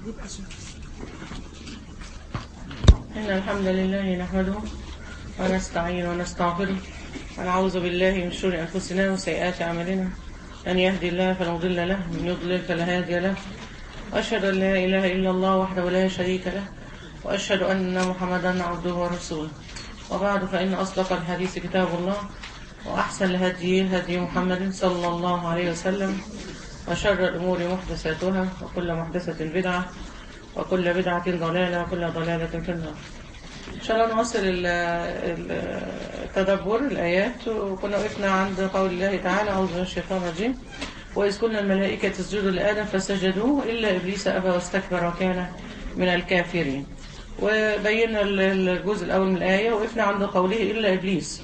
إن الحمد لله نحمده ونستعين ونستغفره ونعوذ بالله من شرور أنفسنا وسيئات أعمالنا من يهدي الله فلا مضل له ومن يضلل فلا هادي له وأشهد أن لا إله إلا الله وحده لا شريك له وأشهد أن محمدا عبده ورسوله وبعد فإن أصدق الحديث كتاب الله وأحسن الهدي هدي محمد صلى الله عليه وسلم وشر الأمور محدثاتها وكل محدثة بدعة وكل بدعة ضلالة وكل ضلالة في النار إن شاء الله نواصل ال- ال- التدبر الآيات وكنا وقفنا عند قول الله تعالى أعوذ بالله من الشيطان الرجيم وإذ كنا الملائكة تسجدوا لآدم فسجدوا إلا إبليس أبى واستكبر وكان من الكافرين وبينا ال- الجزء الأول من الآية وقفنا عند قوله إلا إبليس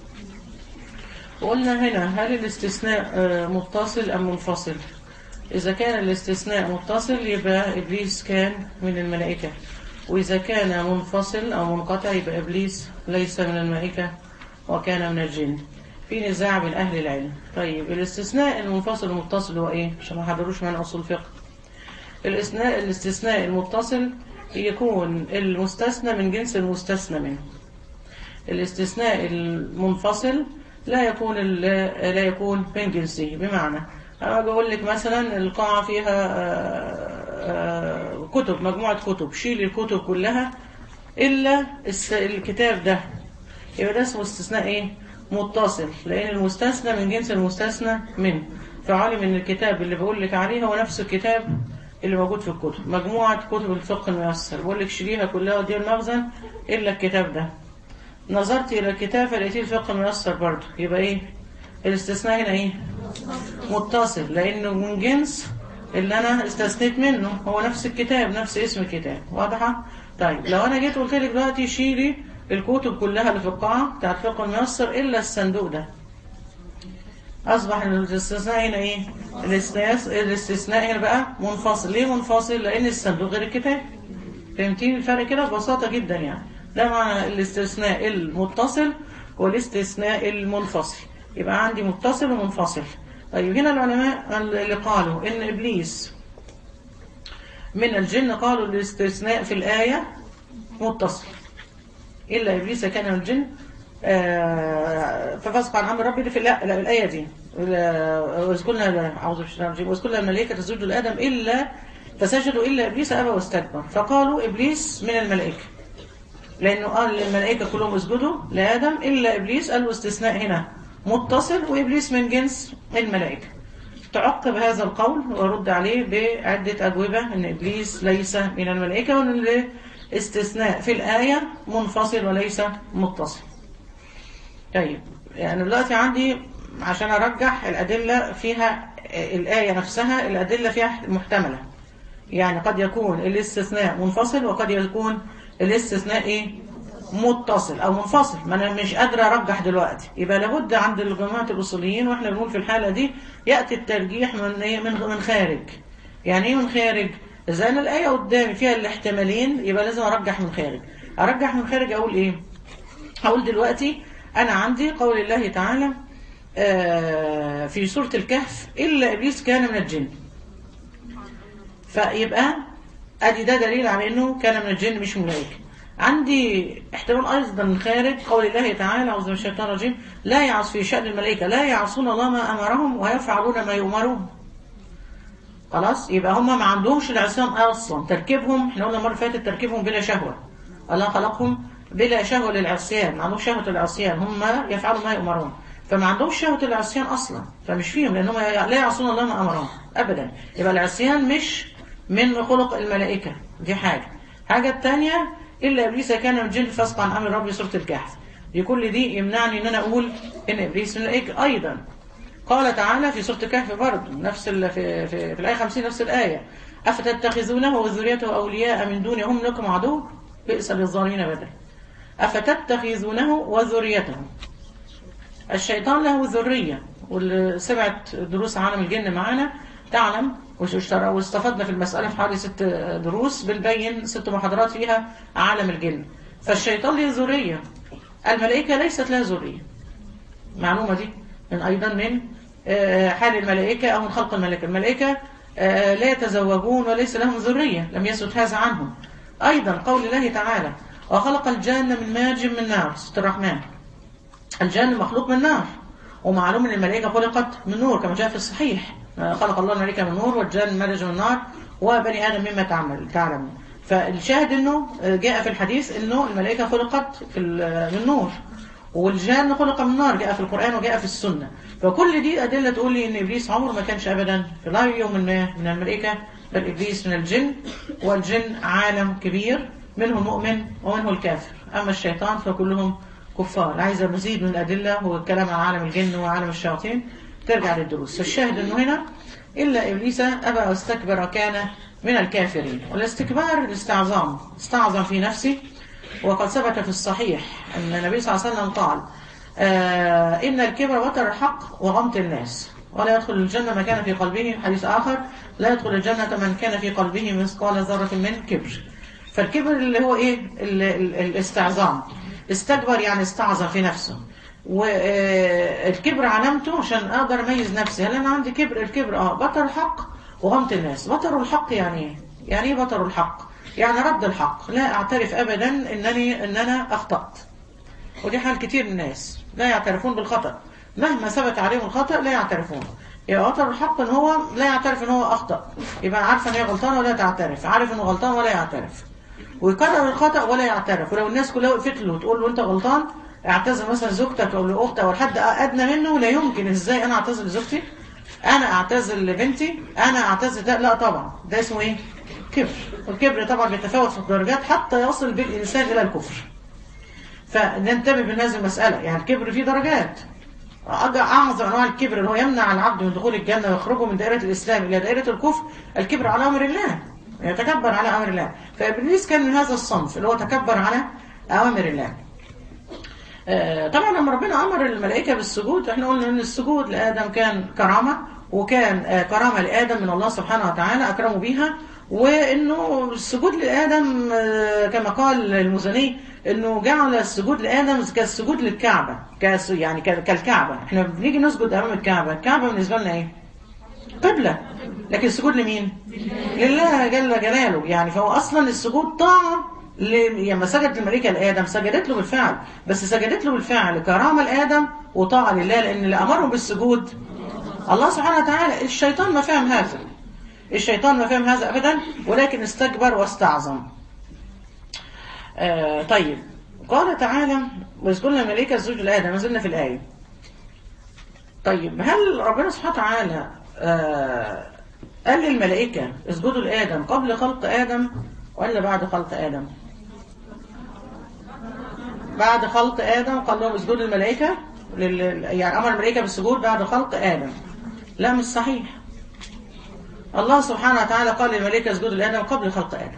وقلنا هنا هل الاستثناء آه، متصل أم منفصل إذا كان الاستثناء متصل يبقى إبليس كان من الملائكة وإذا كان منفصل أو منقطع يبقى إبليس ليس من الملائكة وكان من الجن في نزاع بين أهل العلم طيب الاستثناء المنفصل والمتصل هو إيه عشان ما حضروش معنا أصول فقه الاستثناء الاستثناء المتصل يكون المستثنى من جنس المستثنى منه الاستثناء المنفصل لا يكون ال- لا يكون من جنسه بمعنى أنا بقول لك مثلا القاعة فيها آه، آه، كتب مجموعة كتب شيل الكتب كلها إلا الس- الكتاب ده يبقى ده اسمه استثناء إيه؟ متصل لأن المستثنى من جنس المستثنى منه فعلم إن الكتاب اللي بقول لك عليه هو نفس الكتاب اللي موجود في الكتب مجموعة كتب الفقه الميسر بقول لك شيليها كلها ودي المخزن إلا الكتاب ده نظرت إلى الكتاب فلقيت الفقه الميسر برضه يبقى إيه الاستثناء هنا إيه متصل لأنه من جنس اللي أنا استثنيت منه هو نفس الكتاب نفس اسم الكتاب واضحة طيب لو أنا جيت قلت لك دلوقتي شيلي الكتب كلها اللي في القاعة بتاعت الفقه الميسر إلا الصندوق ده أصبح الاستثناء هنا إيه الاستثناء, الاستثناء هنا بقى منفصل ليه منفصل لأن الصندوق غير الكتاب فهمتين الفرق كده ببساطة جدا يعني ده معنى الاستثناء المتصل والاستثناء المنفصل يبقى عندي متصل ومنفصل طيب هنا العلماء اللي قالوا ان ابليس من الجن قالوا الاستثناء في الآية متصل إلا إبليس كان من الجن آه، ففسق عن أمر ربي في لا لا الآية دي وإذ قلنا أعوذ بالله من الشيطان الرجيم وإذ قلنا الملائكة تسجدوا لآدم إلا فسجدوا إلا إبليس أبى واستكبر فقالوا إبليس من الملائكة لأنه قال للملائكة كلهم اسجدوا لآدم إلا إبليس قالوا استثناء هنا متصل وإبليس من جنس الملائكة تعقب هذا القول ورد عليه بعدة أجوبة أن إبليس ليس من الملائكة وأن الاستثناء في الآية منفصل وليس متصل طيب يعني دلوقتي عندي عشان أرجح الأدلة فيها الآية نفسها الأدلة فيها محتملة يعني قد يكون الاستثناء منفصل وقد يكون الاستثناء ايه متصل او منفصل ما انا مش قادره ارجح دلوقتي يبقى لابد عند الجماعه الاصوليين واحنا بنقول في الحاله دي ياتي الترجيح من ايه من من خارج يعني ايه من خارج اذا انا الايه قدامي فيها الاحتمالين يبقى لازم ارجح من خارج ارجح من خارج اقول ايه هقول دلوقتي انا عندي قول الله تعالى آه، في سوره الكهف الا ابليس كان من الجن فيبقى ادي ده دليل على انه كان من الجن مش من الملائكه عندي احتمال ايضا من خارج قول الله تعالى اعوذ بالله من الشيطان الرجيم لا يعص في شان الملائكه لا يعصون الله ما امرهم ويفعلون ما يؤمرون خلاص يبقى هم ما عندهمش العصيان اصلا تركيبهم احنا قلنا المره اللي فاتت تركيبهم بلا شهوه الله خلقهم بلا شهوه للعصيان ما عندهمش شهوه العصيان هم يفعلوا ما يؤمرون فما عندهمش شهوه العصيان اصلا فمش فيهم لانهم لا يعصون الله ما امرهم ابدا يبقى العصيان مش من خلق الملائكة دي حاجة حاجة الثانية إلا إبليس كان من الجن فسق عن أمر ربي سورة الكهف دي كل دي يمنعني إن أنا أقول إن إبليس من الملائكة أيضا قال تعالى في سورة الكهف برضه نفس ال في, في, في الآية 50 نفس الآية أفتتخذونه وذريته أولياء من دون هم لكم عدو بئس للظالمين بدل أفتتخذونه وذريته الشيطان له ذرية واللي سمعت دروس عالم الجن معانا تعلم واشترى واستفدنا في المسألة في حوالي ست دروس بنبين ست محاضرات فيها عالم الجن فالشيطان له ذرية الملائكة ليست لها ذرية المعلومة دي من أيضا من آه، حال الملائكة أو من خلق الملائكة الملائكة آه، لا يتزوجون وليس لهم ذرية لم يثبت هذا عنهم أيضا قول الله تعالى وخلق الجان من مارج من نار سورة الرحمن الجان مخلوق من نار ومعلوم ان الملائكه خلقت من نور كما جاء في الصحيح خلق الله الملائكه من نور والجان مارج من نار وبني ادم مما تعمل تعلم فالشاهد انه جاء في الحديث انه الملائكه خلقت في ال- من نور والجان خلق من نار جاء في القران وجاء في السنه فكل دي ادله تقول لي ان ابليس عمره ما كانش ابدا في لا يوم ما من الملائكه بل ابليس من الجن والجن عالم كبير منه المؤمن ومنه الكافر اما الشيطان فكلهم كفار عايزه مزيد من الادله هو الكلام عن عالم الجن وعالم الشياطين ترجع للدروس فالشاهد انه هنا الا ابليس ابى واستكبر وكان من الكافرين والاستكبار الاستعظام استعظم في نفسه وقد ثبت في الصحيح ان النبي صلى الله عليه وسلم قال آه ان الكبر وتر الحق وغمط الناس ولا يدخل الجنة من كان في قلبه حديث آخر لا يدخل الجنة من كان في قلبه مثقال ذرة من كبر فالكبر اللي هو ايه ال- ال- الاستعظام استكبر يعني استعظم في نفسه والكبر علامته عشان اقدر اميز نفسي هل انا عندي كبر الكبر اه بطر الحق وغمط الناس بطر الحق يعني ايه يعني ايه بطر الحق يعني رد الحق لا اعترف ابدا انني ان انا اخطأت ودي حال كتير من الناس لا يعترفون بالخطأ مهما ثبت عليهم الخطأ لا يعترفون يبقى وتر الحق ان هو لا يعترف ان هو اخطأ يبقى عارفه ان هي غلطانه ولا تعترف عارف انه غلطان ولا يعترف ويكرر الخطأ ولا يعترف ولو الناس كلها وقفت له وتقول له انت غلطان اعتذر مثلا زوجتك او لاختك او لحد ادنى منه لا يمكن ازاي انا اعتذر لزوجتي انا اعتذر لبنتي انا اعتذر ده لا طبعا ده اسمه ايه كبر والكبر طبعا بيتفاوت في الدرجات حتى يصل بالانسان الى الكفر فننتبه من هذه المسألة يعني الكبر فيه درجات أج- أعظم أنواع الكبر اللي هو يمنع العبد من دخول الجنة ويخرجه من دائرة الإسلام إلى دائرة الكفر الكبر على أمر الله يتكبر على أمر الله فإبليس كان من هذا الصنف اللي هو تكبر على أوامر الله آه، طبعا لما ربنا امر الملائكه بالسجود احنا قلنا ان السجود لادم كان كرامه وكان آه، كرامه لادم من الله سبحانه وتعالى اكرمه بيها وانه السجود لادم آه، كما قال المزني انه جعل السجود لادم كالسجود للكعبه كاس يعني ك- كالكعبه احنا بنيجي نسجد امام الكعبه الكعبه بالنسبه لنا ايه قبله لكن السجود لمين لله جل جلاله يعني فهو اصلا السجود طاعه ل- لما سجدت الملائكه لادم سجدت له بالفعل بس سجدت له بالفعل كرامه لادم وطاعه لله لان اللي امرهم بالسجود الله سبحانه وتعالى الشيطان ما فهم هذا الشيطان ما فهم هذا ابدا ولكن استكبر واستعظم آه طيب قال تعالى واذ قلنا الملائكه اسجدوا لادم ما زلنا في الايه طيب هل ربنا سبحانه وتعالى آه قال للملائكة اسجدوا لآدم قبل خلق آدم ولا بعد خلق آدم بعد خلق آدم قال لهم اسجدوا للملائكة لل... يعني أمر الملائكة بالسجود بعد خلق آدم لا مش صحيح الله سبحانه وتعالى قال للملائكة اسجدوا لآدم قبل خلق آدم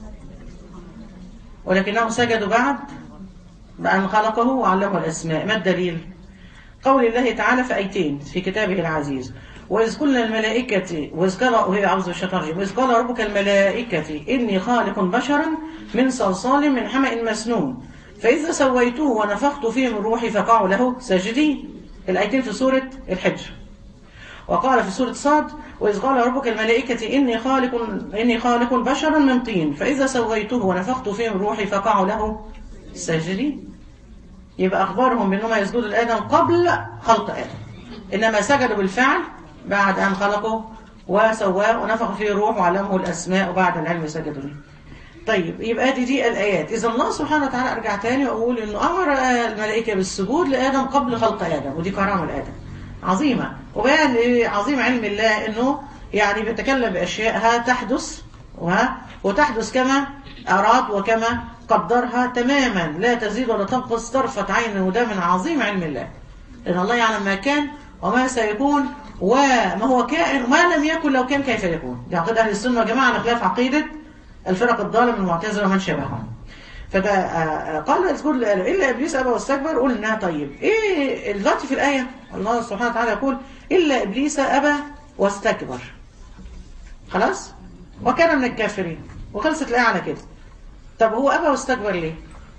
ولكنهم سجدوا بعد بأن خلقه وعلمه الأسماء ما الدليل قول الله تعالى في آيتين في كتابه العزيز وإذ قلنا الملائكة وإذ قال وهي أعوذ بالشيطان الرجيم وإذ قال ربك الملائكة إني خالق بشرا من صلصال من حمأ مسنون فإذا سويته ونفخت فيه من روحي فقعوا له ساجدين الآيتين في سورة الحجر وقال في سورة صاد وإذ قال ربك الملائكة إني خالق إني خالق بشرا من طين فإذا سويته ونفخت فيه من روحي فقعوا له ساجدين يبقى أخبارهم بأنهم يسجدوا لآدم قبل خلق آدم إنما سجدوا بالفعل بعد أن خلقه وسواه ونفخ فيه روح وعلمه الأسماء وبعد العلم سجدوا له طيب يبقى دي دي الآيات إذا الله سبحانه وتعالى أرجع تاني وأقول إنه أمر الملائكة بالسجود لآدم قبل خلق آدم ودي كرامة لآدم عظيمة وبيان عظيم علم الله إنه يعني بيتكلم بأشياء تحدث وها وتحدث كما أراد وكما قدرها تماما لا تزيد ولا تنقص طرفة عين وده من عظيم علم الله لأن الله يعلم ما كان وما سيكون وما هو كائن وما لم يكن لو كان كيف يكون دي عقيدة أهل السنة والجماعة على خلاف عقيدة الفرق الضالة من المعتزلة ومن شبههم فده آه، قال اذكر إلا إبليس أبى واستكبر قلنا طيب إيه دلوقتي في الآية الله سبحانه وتعالى يقول إلا إبليس أبى واستكبر خلاص وكان من الكافرين وخلصت الآية على كده طب هو أبى واستكبر ليه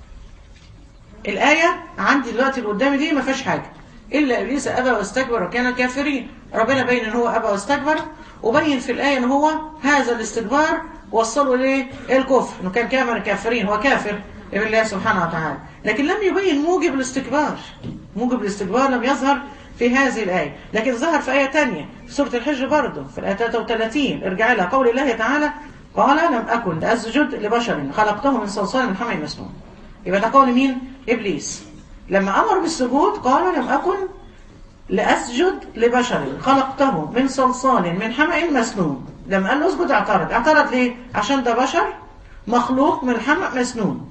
الآية عندي دلوقتي اللي قدامي دي ما فيهاش حاجة إلا إبليس أبى واستكبر وكان كافرين ربنا بين إن هو أبى واستكبر وبين في الآية ان هو هذا الاستكبار وصلوا ليه الكفر انه كان كافر الكافرين هو كافر بالله سبحانه وتعالى لكن لم يبين موجب الاستكبار موجب الاستكبار لم يظهر في هذه الآية لكن ظهر في آية تانية في سورة الحج برضه في الآية 33 ارجع لها قول الله تعالى قال لم أكن أسجد لبشر خلقته من صلصال من حمى مسنون يبقى ده قول مين؟ إبليس لما أمر بالسجود قال لم أكن لأسجد لبشر خلقته من صلصال من حمأ مسنون لما قال له اسجد اعترض اعترض ليه؟ عشان ده بشر مخلوق من حمأ مسنون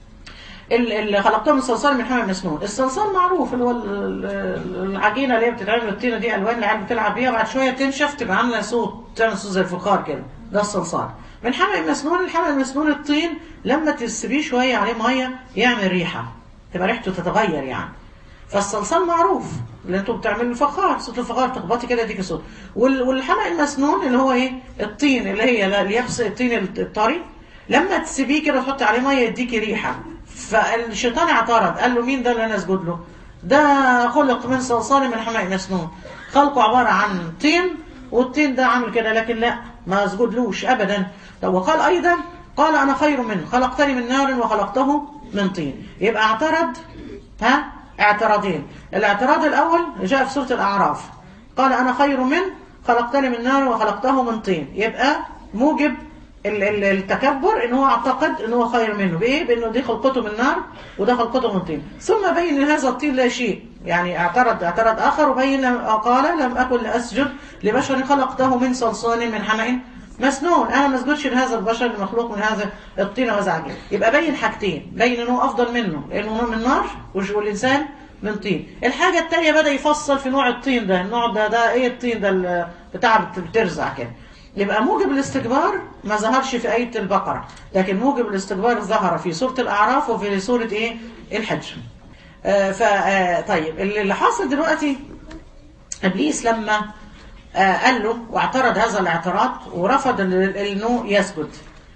اللي خلقته من صلصال من حمأ مسنون الصلصال معروف اللي هو العجينه اللي هي بتتعمل من الطينه دي الوان العيال بتلعب بيها بعد شويه تنشف تبقى عامله صوت تعمل صوت زي الفخار كده ده الصلصال من حمأ مسنون الحمأ المسنون الطين لما تسيبيه شويه عليه ميه يعمل ريحه تبقى ريحته تتغير يعني فالصلصال معروف اللي انتوا بتعملوا الفخار صوت الفخار تخبطي كده يديكي صوت والحمأ المسنون اللي هو ايه الطين اللي هي اليابس الطين الطري لما تسيبيه كده تحطي عليه ميه يديكي ريحه فالشيطان اعترض قال له مين ده اللي انا اسجد له ده خلق من صلصال من حماء مسنون خلقه عبارة عن طين والطين ده عامل كده لكن لا ما اسجدلوش ابدا وقال ايضا قال انا خير منه خلقتني من نار وخلقته من طين يبقى اعترض ها اعتراضين الاعتراض الاول جاء في سورة الاعراف قال انا خير منه خلقتني من نار وخلقته من طين يبقى موجب التكبر ان هو اعتقد ان هو خير منه بايه بانه دي خلقته من نار وده خلقته من طين ثم بين ان هذا الطين لا شيء يعني اعترض اعترض اخر وبين لم قال لم اكن لاسجد لبشر خلقته من صلصال من حمأ مسنون انا ما اسجدش لهذا البشر المخلوق من هذا الطين وهذا عجين يبقى بين حاجتين بين انه افضل منه لانه من نار والانسان من طين الحاجة الثانية بدأ يفصل في نوع الطين ده النوع ده ده ايه الطين ده بتاع بترزع كده يبقى موجب الاستكبار ما ظهرش في آية البقرة لكن موجب الاستكبار ظهر في سورة الأعراف وفي سورة إيه الحج آه ف آه طيب اللي حاصل دلوقتي إبليس لما آه قال له واعترض هذا الاعتراض ورفض انه يسجد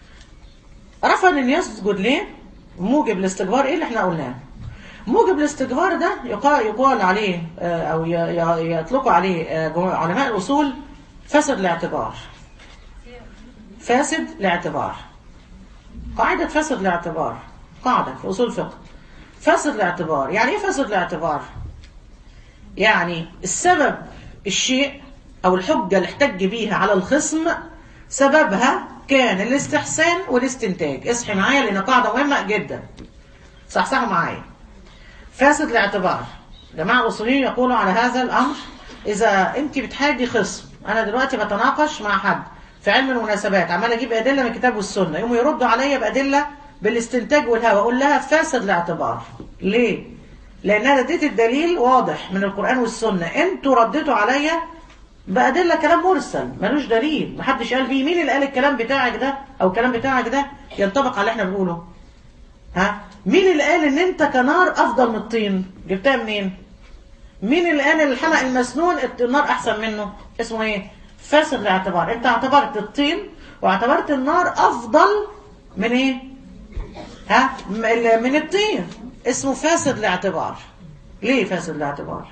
رفض انه يسجد ليه موجب الاستكبار ايه اللي احنا قلناه موجب الاستكبار ده يقال, يقال عليه او يطلقوا عليه علماء الاصول فسد الاعتبار فاسد الاعتبار قاعدة فاسد الاعتبار قاعدة في أصول الفقه فاسد الاعتبار يعني ايه فاسد الاعتبار يعني السبب الشيء أو الحجة اللي احتج بيها على الخصم سببها كان الاستحسان والاستنتاج اصحي معايا لأن قاعدة مهمة جدا صحصحوا معايا فاسد الاعتبار جماعة الأصوليين يقولوا على هذا الأمر إذا أنت بتحاجي خصم أنا دلوقتي بتناقش مع حد في علم المناسبات عمال اجيب ادله من الكتاب والسنه يقوموا يردوا عليا بادله بالاستنتاج والهوى اقول لها فاسد الاعتبار ليه لان انا اديت الدليل واضح من القران والسنه انتوا رديتوا عليا بادله كلام مرسل ملوش دليل محدش قال فيه مين اللي قال الكلام بتاعك ده او الكلام بتاعك ده ينطبق على اللي احنا بنقوله ها مين اللي قال ان انت كنار افضل من الطين جبتها منين مين اللي قال الحمأ المسنون النار احسن منه اسمه ايه فاسد الاعتبار انت اعتبرت الطين واعتبرت النار افضل من ايه ها من الطين اسمه فاسد الاعتبار ليه فاسد الاعتبار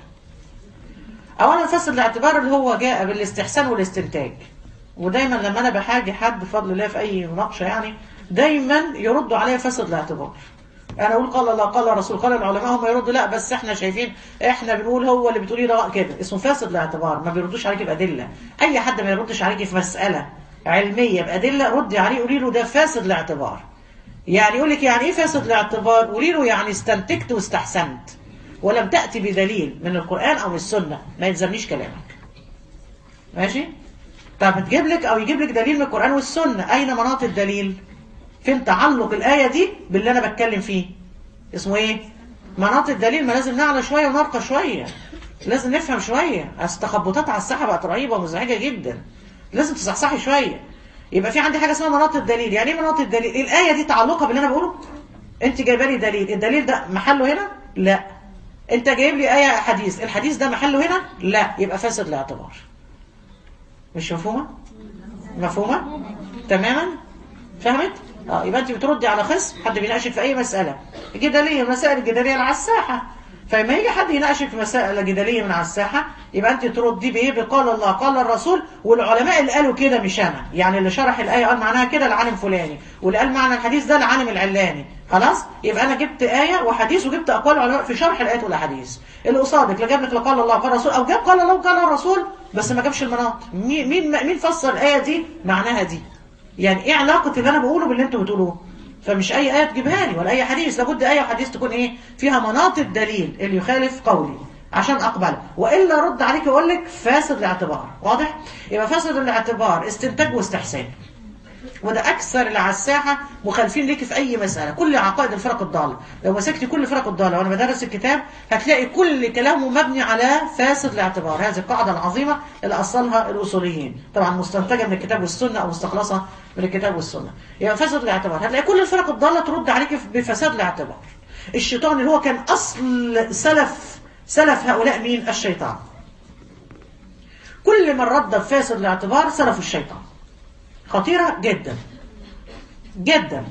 اولا فاسد الاعتبار اللي هو جاء بالاستحسان والاستنتاج ودايما لما انا بحاجي حد بفضل الله في اي مناقشه يعني دايما يردوا عليا فاسد الاعتبار انا اقول قال الله قال الرسول قال العلماء هم يردوا لا بس احنا شايفين احنا بنقول هو اللي بتقوليه ده كده اسمه فاسد الاعتبار ما بيردوش عليك بادله اي حد ما يردش عليك في مساله علميه بادله ردي عليه قولي له ده فاسد الاعتبار يعني يقول لك يعني ايه فاسد الاعتبار قولي له يعني استنتجت واستحسنت ولم تاتي بدليل من القران او من السنه ما يلزمنيش كلامك ماشي طب تجيب لك او يجيب لك دليل من القران والسنه اين مناط الدليل فين تعلق الآية دي باللي أنا بتكلم فيه اسمه إيه مناط الدليل ما لازم نعلى شوية ونرقى شوية لازم نفهم شوية التخبطات على الساحة بقت رهيبة ومزعجة جدا لازم تصحصحي شوية يبقى في عندي حاجة اسمها مناط الدليل يعني ايه مناط الدليل الآية دي تعلقها باللي أنا بقوله أنت جايبه لي دليل الدليل ده محله هنا لا أنت جايب لي آية حديث الحديث ده محله هنا لا يبقى فاسد الاعتبار مش مفهومة مفهومة تماما فهمت اه يبقى انت بتردي على خصم حد بيناقشك في اي مساله الجدليه المسائل الجدليه على الساحه فلما يجي حد يناقشك في مسائل جدليه من على الساحه يبقى انت تردي بايه بقال الله قال الرسول والعلماء اللي قالوا كده مش انا يعني اللي شرح الايه قال معناها كده العالم فلاني واللي قال معنى الحديث ده العالم العلاني خلاص يبقى انا جبت ايه وحديث وجبت اقوال العلماء في شرح الايات والاحاديث اللي قصادك لا جاب لك لا قال الله وقال الرسول او جاب قال الله وقال الرسول بس ما جابش المناط مين مين مين فسر الايه دي معناها دي يعني ايه علاقه اللي انا بقوله باللي انتوا بتقولوه فمش اي ايه تجيبها لي ولا اي حديث لابد ايه وحديث تكون ايه فيها مناط الدليل اللي يخالف قولي عشان اقبله والا رد عليك واقول لك فاسد الاعتبار واضح يبقى فاسد الاعتبار استنتاج واستحسان وده اكثر اللي على الساحه مخالفين ليكي في اي مساله كل عقائد الفرق الضاله لو مسكتي كل فرق الضاله وانا بدرس الكتاب هتلاقي كل كلامه مبني على فاسد الاعتبار هذه القاعده العظيمه اللي اصلها الاصوليين طبعا مستنتجه من الكتاب والسنه او مستخلصه من الكتاب والسنه يبقى فاسد الاعتبار هتلاقي كل الفرق الضاله ترد عليك بفساد الاعتبار الشيطان اللي هو كان اصل سلف سلف هؤلاء مين الشيطان كل من رد بفاسد الاعتبار سلف الشيطان خطيرة جدا جدا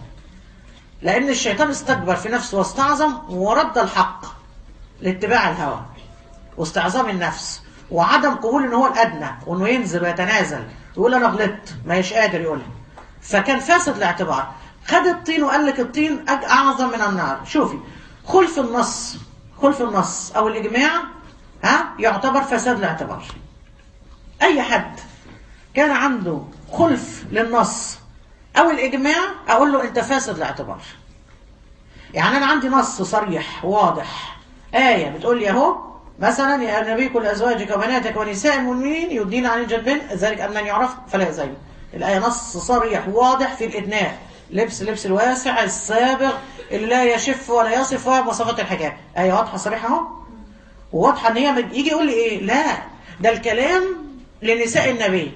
لأن الشيطان استكبر في نفسه واستعظم ورد الحق لاتباع الهوى واستعظام النفس وعدم قبول ان هو الادنى وانه ينزل ويتنازل يقول انا غلطت ما يش قادر يقولها فكان فاسد الاعتبار خد الطين وقال لك الطين اعظم من النار شوفي خلف النص خلف النص او الاجماع ها يعتبر فساد الاعتبار اي حد كان عنده خلف للنص او الاجماع اقول له انت فاسد الاعتبار يعني انا عندي نص صريح واضح آية بتقول لي اهو مثلا يا نبي كل ازواجك وبناتك ونساء المؤمنين يدين عن الجنبين ذلك ان من يعرف فلا يزين الآية نص صريح واضح في الإدناء لبس لبس الواسع السابغ اللي لا يشف ولا يصف مواصفات الحجاب آية واضحة صريحة اهو وواضحة ان هي يجي يقول لي ايه لا ده الكلام لنساء النبي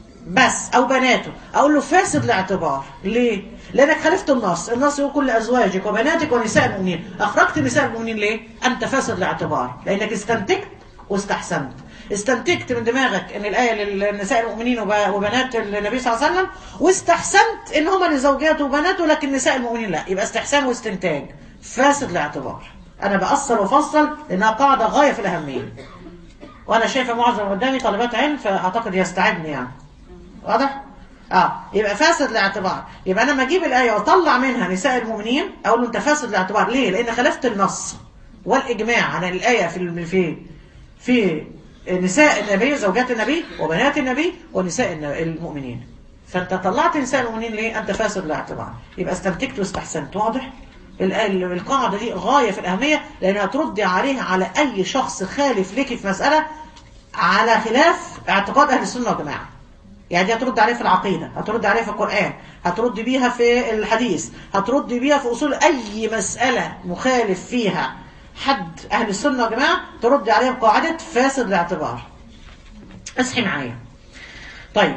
بس او بناته اقول له فاسد الاعتبار ليه لانك خالفت النص النص يقول كل ازواجك وبناتك ونساء المؤمنين اخرجت نساء المؤمنين ليه انت فاسد الاعتبار لانك استنتجت واستحسنت استنتجت من دماغك ان الايه للنساء المؤمنين وبنات النبي صلى الله عليه وسلم واستحسنت ان هما لزوجاته وبناته لكن نساء المؤمنين لا يبقى استحسان واستنتاج فاسد الاعتبار انا باصل وافصل لانها قاعده غايه في الاهميه وانا شايفه معظم قدامي طالبات علم فاعتقد يستعدني يعني واضح اه يبقى فاسد الاعتبار يبقى انا لما اجيب الايه واطلع منها نساء المؤمنين اقول له انت فاسد الاعتبار ليه لان خالفت النص والاجماع عن الايه في في في نساء النبي زوجات النبي وبنات النبي ونساء المؤمنين فانت طلعت نساء المؤمنين ليه انت فاسد الاعتبار يبقى استنتجت واستحسنت واضح القاعده دي غايه في الاهميه لانها ترد عليها على اي شخص خالف لك في مساله على خلاف اعتقاد اهل السنه والجماعه يعني دي هترد عليه في العقيدة هترد عليه في القرآن هترد بيها في الحديث هترد بيها في أصول أي مسألة مخالف فيها حد أهل السنة والجماعة ترد عليه بقاعدة فاسد الاعتبار اصحي معايا طيب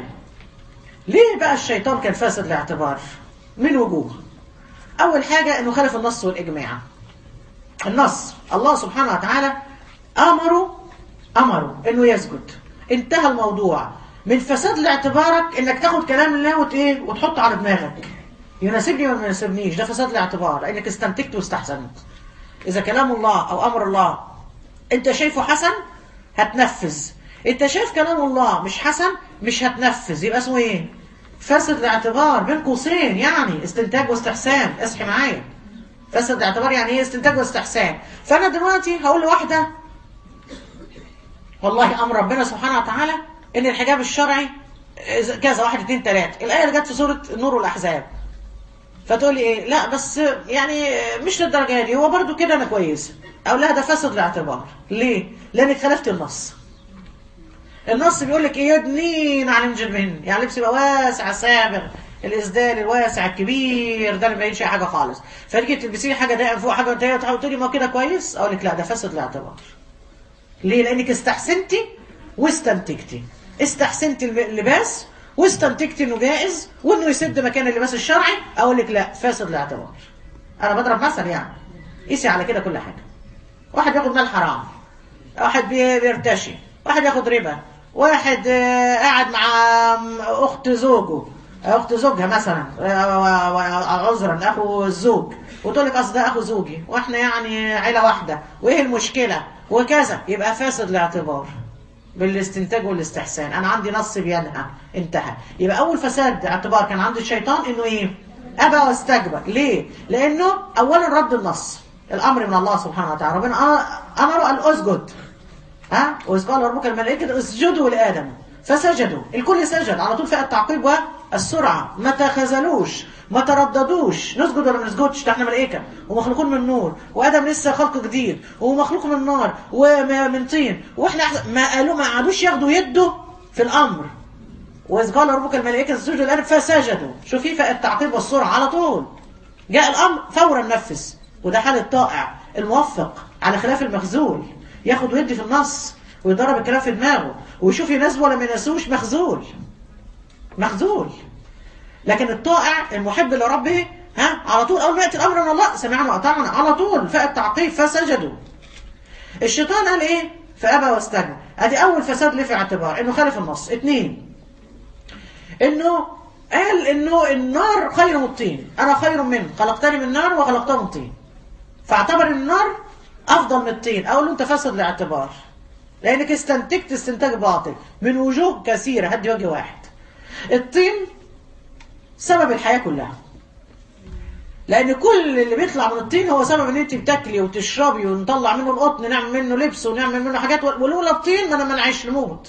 ليه بقى الشيطان كان فاسد الاعتبار من وجوه أول حاجة أنه خالف النص والإجماع النص الله سبحانه وتعالى أمره أمره أنه يسجد انتهى الموضوع من فساد لاعتبارك انك تاخد كلام الله وت ايه وتحطه على دماغك يناسبني ولا ما يناسبنيش ده فساد الاعتبار لانك استنتجت واستحسنت اذا كلام الله او امر الله انت شايفه حسن هتنفذ انت شايف كلام الله مش حسن مش هتنفذ يبقى اسمه ايه فاسد الاعتبار بين قوسين يعني استنتاج واستحسان اصحي معايا فاسد الاعتبار يعني ايه استنتاج واستحسان فانا دلوقتي هقول لواحده والله امر ربنا سبحانه وتعالى ان الحجاب الشرعي كذا واحد اتنين تلاتة الآية اللي جت في سورة النور والأحزاب فتقول لي ايه لا بس يعني مش للدرجة دي هو برضو كده انا كويس او لا ده فاسد الاعتبار ليه لانك خالفت النص النص بيقول لك ايه يدنين عن الجنبهن يعني لبس يبقى واسع سابغ الاسدال الواسع الكبير ده اللي ما بينش حاجه خالص فتيجي تلبسي لي حاجه ضيقه فوق حاجه وانت تقولي ما كده كويس اقول لك لا ده فاسد الاعتبار ليه لانك استحسنتي واستنتجتي استحسنت اللباس واستنتجت انه جائز وانه يسد مكان اللباس الشرعي اقول لك لا فاسد الاعتبار انا بضرب مثل يعني قيسي على كده كل حاجه واحد ياخد مال حرام واحد بيرتشي واحد ياخد ربا واحد قاعد مع اخت زوجه اخت زوجها مثلا عذرا اخو الزوج وتقول لك اصل ده اخو زوجي واحنا يعني عيله واحده وايه المشكله وكذا يبقى فاسد الاعتبار بالاستنتاج والاستحسان انا عندي نص بينهى انتهى يبقى اول فساد اعتبار كان عند الشيطان انه ايه ابى واستكبر ليه لانه اولا رد النص الامر من الله سبحانه وتعالى ربنا امره ان اسجد ها واذ قال ربك الملائكه اسجدوا لادم فسجدوا الكل سجد على طول فئه التعقيب والسرعه ما تخاذلوش ما ترددوش نسجد ولا ما نسجدش ده احنا ملائكه ومخلوقون من نور وادم لسه خلق جديد ومخلوق من نار ومن طين واحنا ما قالوا ما قعدوش ياخدوا يده في الامر واذ قال ربك الملائكه اسجدوا لادم فسجدوا شوفي فئه التعقيب والسرعه على طول جاء الامر فورا نفذ وده حال الطائع الموفق على خلاف المخذول ياخد ويدي في النص ويضرب الكلام في دماغه ويشوف يناسبه ولا ما يناسبوش مخذول مخذول لكن الطائع المحب لربه ها على طول اول ما ياتي الامر من الله سمعنا واطعنا على طول فاء التعقيب فسجدوا الشيطان قال ايه فابى واستكبر ادي اول فساد ليه في اعتبار انه خالف النص اثنين انه قال انه النار خير من الطين انا خير منه خلقتني من نار وخلقته من طين فاعتبر النار افضل من الطين اقول له انت فاسد لاعتبار لانك استنتجت استنتاج باطل من وجوه كثيره هدي وجه واحد الطين سبب الحياه كلها لان كل اللي بيطلع من الطين هو سبب ان انت بتاكلي وتشربي ونطلع منه القطن نعمل منه لبس ونعمل منه حاجات ولولا الطين ما انا ما نعيش نموت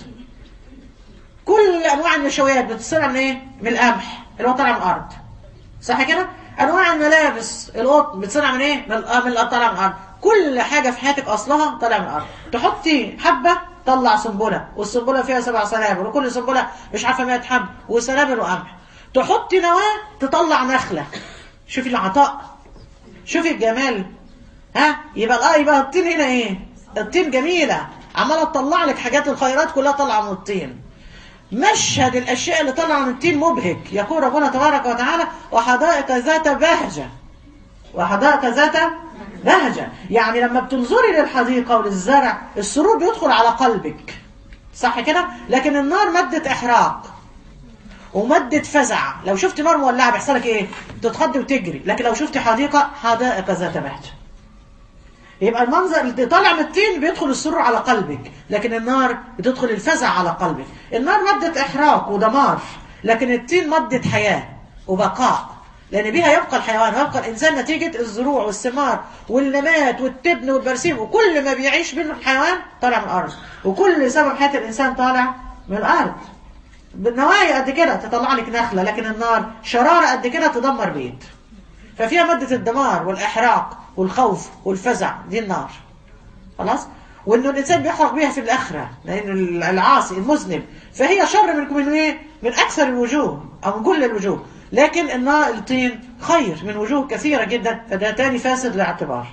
كل انواع النشويات بتتصنع من ايه من القمح اللي هو طالع من الارض صح كده انواع الملابس القطن بتصنع من ايه من من طالع من الارض كل حاجه في حياتك اصلها طالع من الارض تحطي حبه طلع سنبله والسنبله فيها سبع سنابل وكل سنبله مش عارفه 100 حب وسنابل وقمح تحطي نواه تطلع نخله شوفي العطاء شوفي الجمال ها يبقى اه يبقى الطين هنا ايه الطين جميله عماله تطلع لك حاجات الخيرات كلها طالعه من الطين مشهد الاشياء اللي طالعه من الطين مبهج يقول ربنا تبارك وتعالى وحدائق ذات بهجه وحدائق ذات بهجه يعني لما بتنظري للحديقه وللزرع السرور بيدخل على قلبك صح كده لكن النار ماده احراق ومادة فزع لو شفت نار مولعة بيحصل لك ايه تتخضي وتجري لكن لو شفت حديقة حدائق ذات بهجة يبقى المنظر اللي طالع من الطين بيدخل السرور على قلبك لكن النار بتدخل الفزع على قلبك النار مادة احراق ودمار لكن الطين مادة حياة وبقاء لان بيها يبقى الحيوان ويبقى الانسان نتيجة الزروع والثمار والنبات والتبن والبرسيم وكل ما بيعيش منه الحيوان طالع من الارض وكل سبب حياة الانسان طالع من الارض بالنوايا قد كده تطلع لك نخله لكن النار شراره قد كده تدمر بيت ففيها ماده الدمار والاحراق والخوف والفزع دي النار خلاص وانه الانسان بيحرق بيها في الاخره لانه العاصي المذنب فهي شر من من ايه من اكثر الوجوه او من كل الوجوه لكن النار الطين خير من وجوه كثيره جدا فده تاني فاسد لاعتبار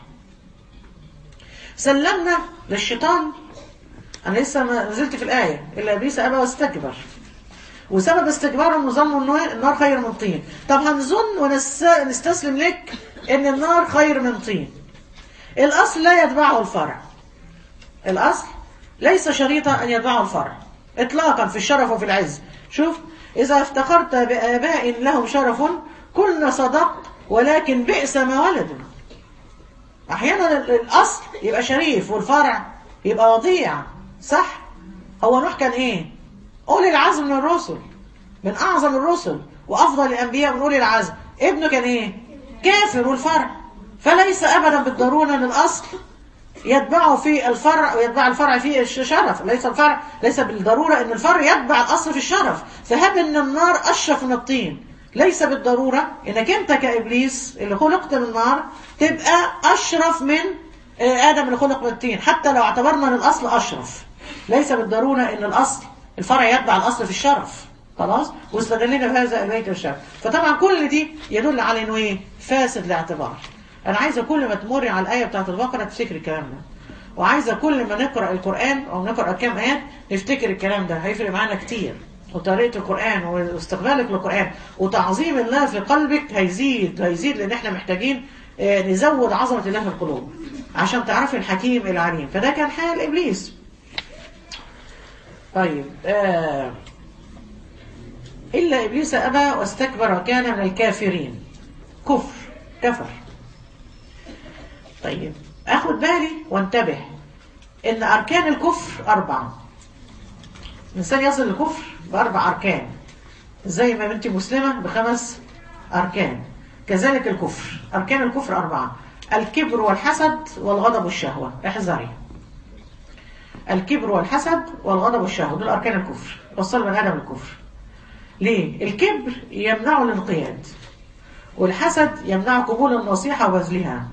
سلمنا للشيطان انا لسه ما نزلت في الايه الا ابليس ابى واستكبر وسبب استكباره انه ظنوا ان النار خير من طين طب هنظن ونستسلم لك ان النار خير من طين الاصل لا يتبعه الفرع الاصل ليس شريطا ان يتبعه الفرع اطلاقا في الشرف وفي العز شوف اذا افتخرت باباء لهم شرف كنا صدقت ولكن بئس ما ولدوا احيانا الاصل يبقى شريف والفرع يبقى وضيع صح هو نوح كان ايه أولي العزم من الرسل من أعظم الرسل وأفضل الأنبياء من أولي العزم ابنه كان إيه؟ كافر والفرع فليس أبدا بالضرورة أن الأصل يتبعه في الفرع ويتبع الفرع في الشرف ليس الفرع ليس بالضرورة أن الفرع يتبع الأصل في الشرف فهب أن النار أشرف من الطين ليس بالضرورة أنك أنت كإبليس اللي خلقت من النار تبقى أشرف من آدم اللي خلق من الطين حتى لو اعتبرنا أن الأصل أشرف ليس بالضرورة أن الأصل الفرع يتبع الاصل في الشرف خلاص واستدلنا بهذا البيت والشرف فطبعا كل دي يدل على انه ايه فاسد الاعتبار انا عايزه كل ما تمري على الايه بتاعت البقره تفتكري الكلام ده وعايزه كل ما نقرا القران او نقرا كام ايات نفتكر الكلام ده هيفرق معانا كتير وطريقه القران واستقبالك للقران وتعظيم الله في قلبك هيزيد هيزيد لان احنا محتاجين نزود عظمه الله في القلوب عشان تعرفي الحكيم العليم فده كان حال ابليس طيب آه إلا إبليس أبى واستكبر وكان من الكافرين كفر كفر طيب اخد بالي وانتبه ان اركان الكفر اربعه الانسان يصل للكفر باربع اركان زي ما بنتي مسلمه بخمس اركان كذلك الكفر اركان الكفر اربعه الكبر والحسد والغضب والشهوه احذري الكبر والحسد والغضب والشهوه دول اركان الكفر وصل بني ادم الكفر ليه الكبر يمنعه الانقياد والحسد يمنع قبول النصيحه وبذلها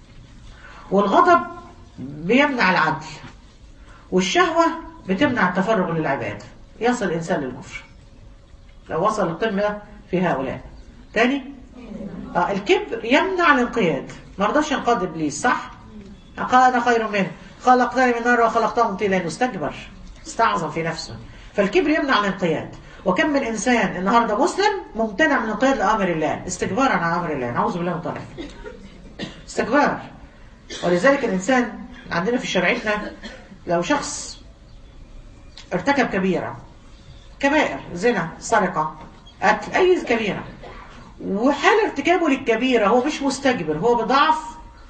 والغضب بيمنع العدل والشهوة بتمنع التفرغ للعباد يصل الإنسان للكفر لو وصل القمة في هؤلاء تاني آه الكبر يمنع الانقياد ما رضاش ينقاد إبليس صح قال أنا خير منه خلقتني من نار وخلقته من طين لأنه استكبر استعظم في نفسه فالكبر يمنع الانقياد وكم من إنسان النهاردة مسلم ممتنع من الانقياد لأمر الله استكبارا عن أمر الله نعوذ بالله من طرف استكبار ولذلك الإنسان عندنا في شريعتنا لو شخص ارتكب كبيرة كبائر زنا سرقة قتل أي كبيرة وحال ارتكابه للكبيرة هو مش مستكبر هو بضعف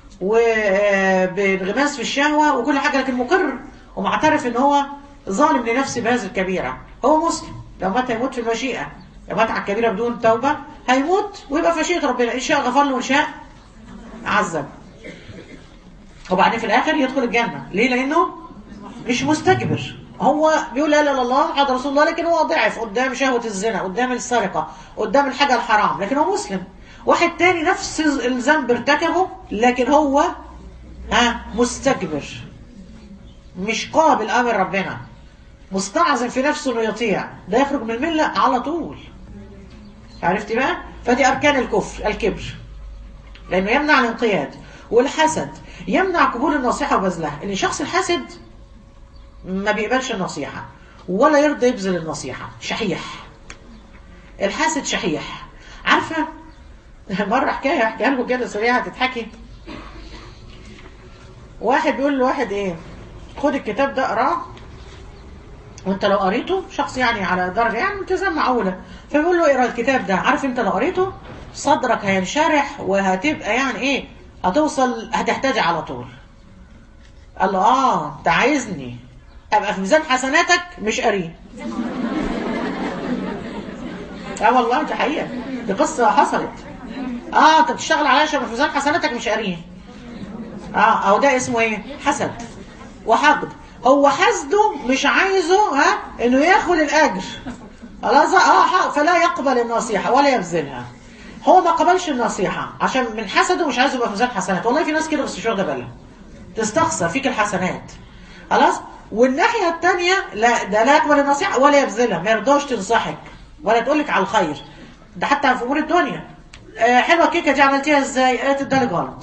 وبانغماس في الشهوة وكل حاجة لكن مقر ومعترف ان هو ظالم لنفسه بهذه الكبيرة هو مسلم لو مات هيموت في المشيئة لو مات على الكبيرة بدون توبة هيموت ويبقى في مشيئة ربنا إن شاء غفر له وإن شاء عذب وبعدين في الاخر يدخل الجنة ليه لانه مش مستكبر هو بيقول لا اله الا الله محمد رسول الله لكن هو ضعف قدام شهوة الزنا قدام السرقة قدام الحاجة الحرام لكن هو مسلم واحد تاني نفس الذنب ارتكبه لكن هو ها مستكبر مش قابل امر ربنا مستعظم في نفسه انه يطيع ده يخرج من المله على طول عرفتي بقى فدي اركان الكفر الكبر لانه يمنع الانقياد والحسد يمنع قبول النصيحة وبذلها ان الشخص الحاسد ما بيقبلش النصيحة ولا يرضى يبذل النصيحة شحيح الحاسد شحيح عارفة مرة حكاية احكيها لكم كده سريعة تتحكي واحد بيقول لواحد ايه خد الكتاب ده اقراه وانت لو قريته شخص يعني على درجة يعني التزام معقولة فبيقول له اقرا الكتاب ده عارف انت لو قريته صدرك هينشرح وهتبقى يعني ايه هتوصل هتحتاج على طول قال له اه انت عايزني ابقى في ميزان حسناتك مش قريب اه والله دي حقيقه دي قصه حصلت اه انت بتشتغل عليا عشان في ميزان حسناتك مش قريب اه او ده اسمه ايه حسد وحقد هو حسده مش عايزه ها انه ياخد الاجر خلاص اه فلا يقبل النصيحه ولا يبذلها هو ما قبلش النصيحة عشان من حسده مش عايز يبقى في ميزان حسنات والله في ناس كده بس مش واخده بالها تستخسر فيك الحسنات خلاص والناحية التانية لا ده لا يقبل النصيحة ولا يبذلها ما يرضاش تنصحك ولا تقول لك على الخير ده حتى في امور الدنيا آه حلوه الكيكه دي عملتيها ازاي؟ قالت ادالك غلط.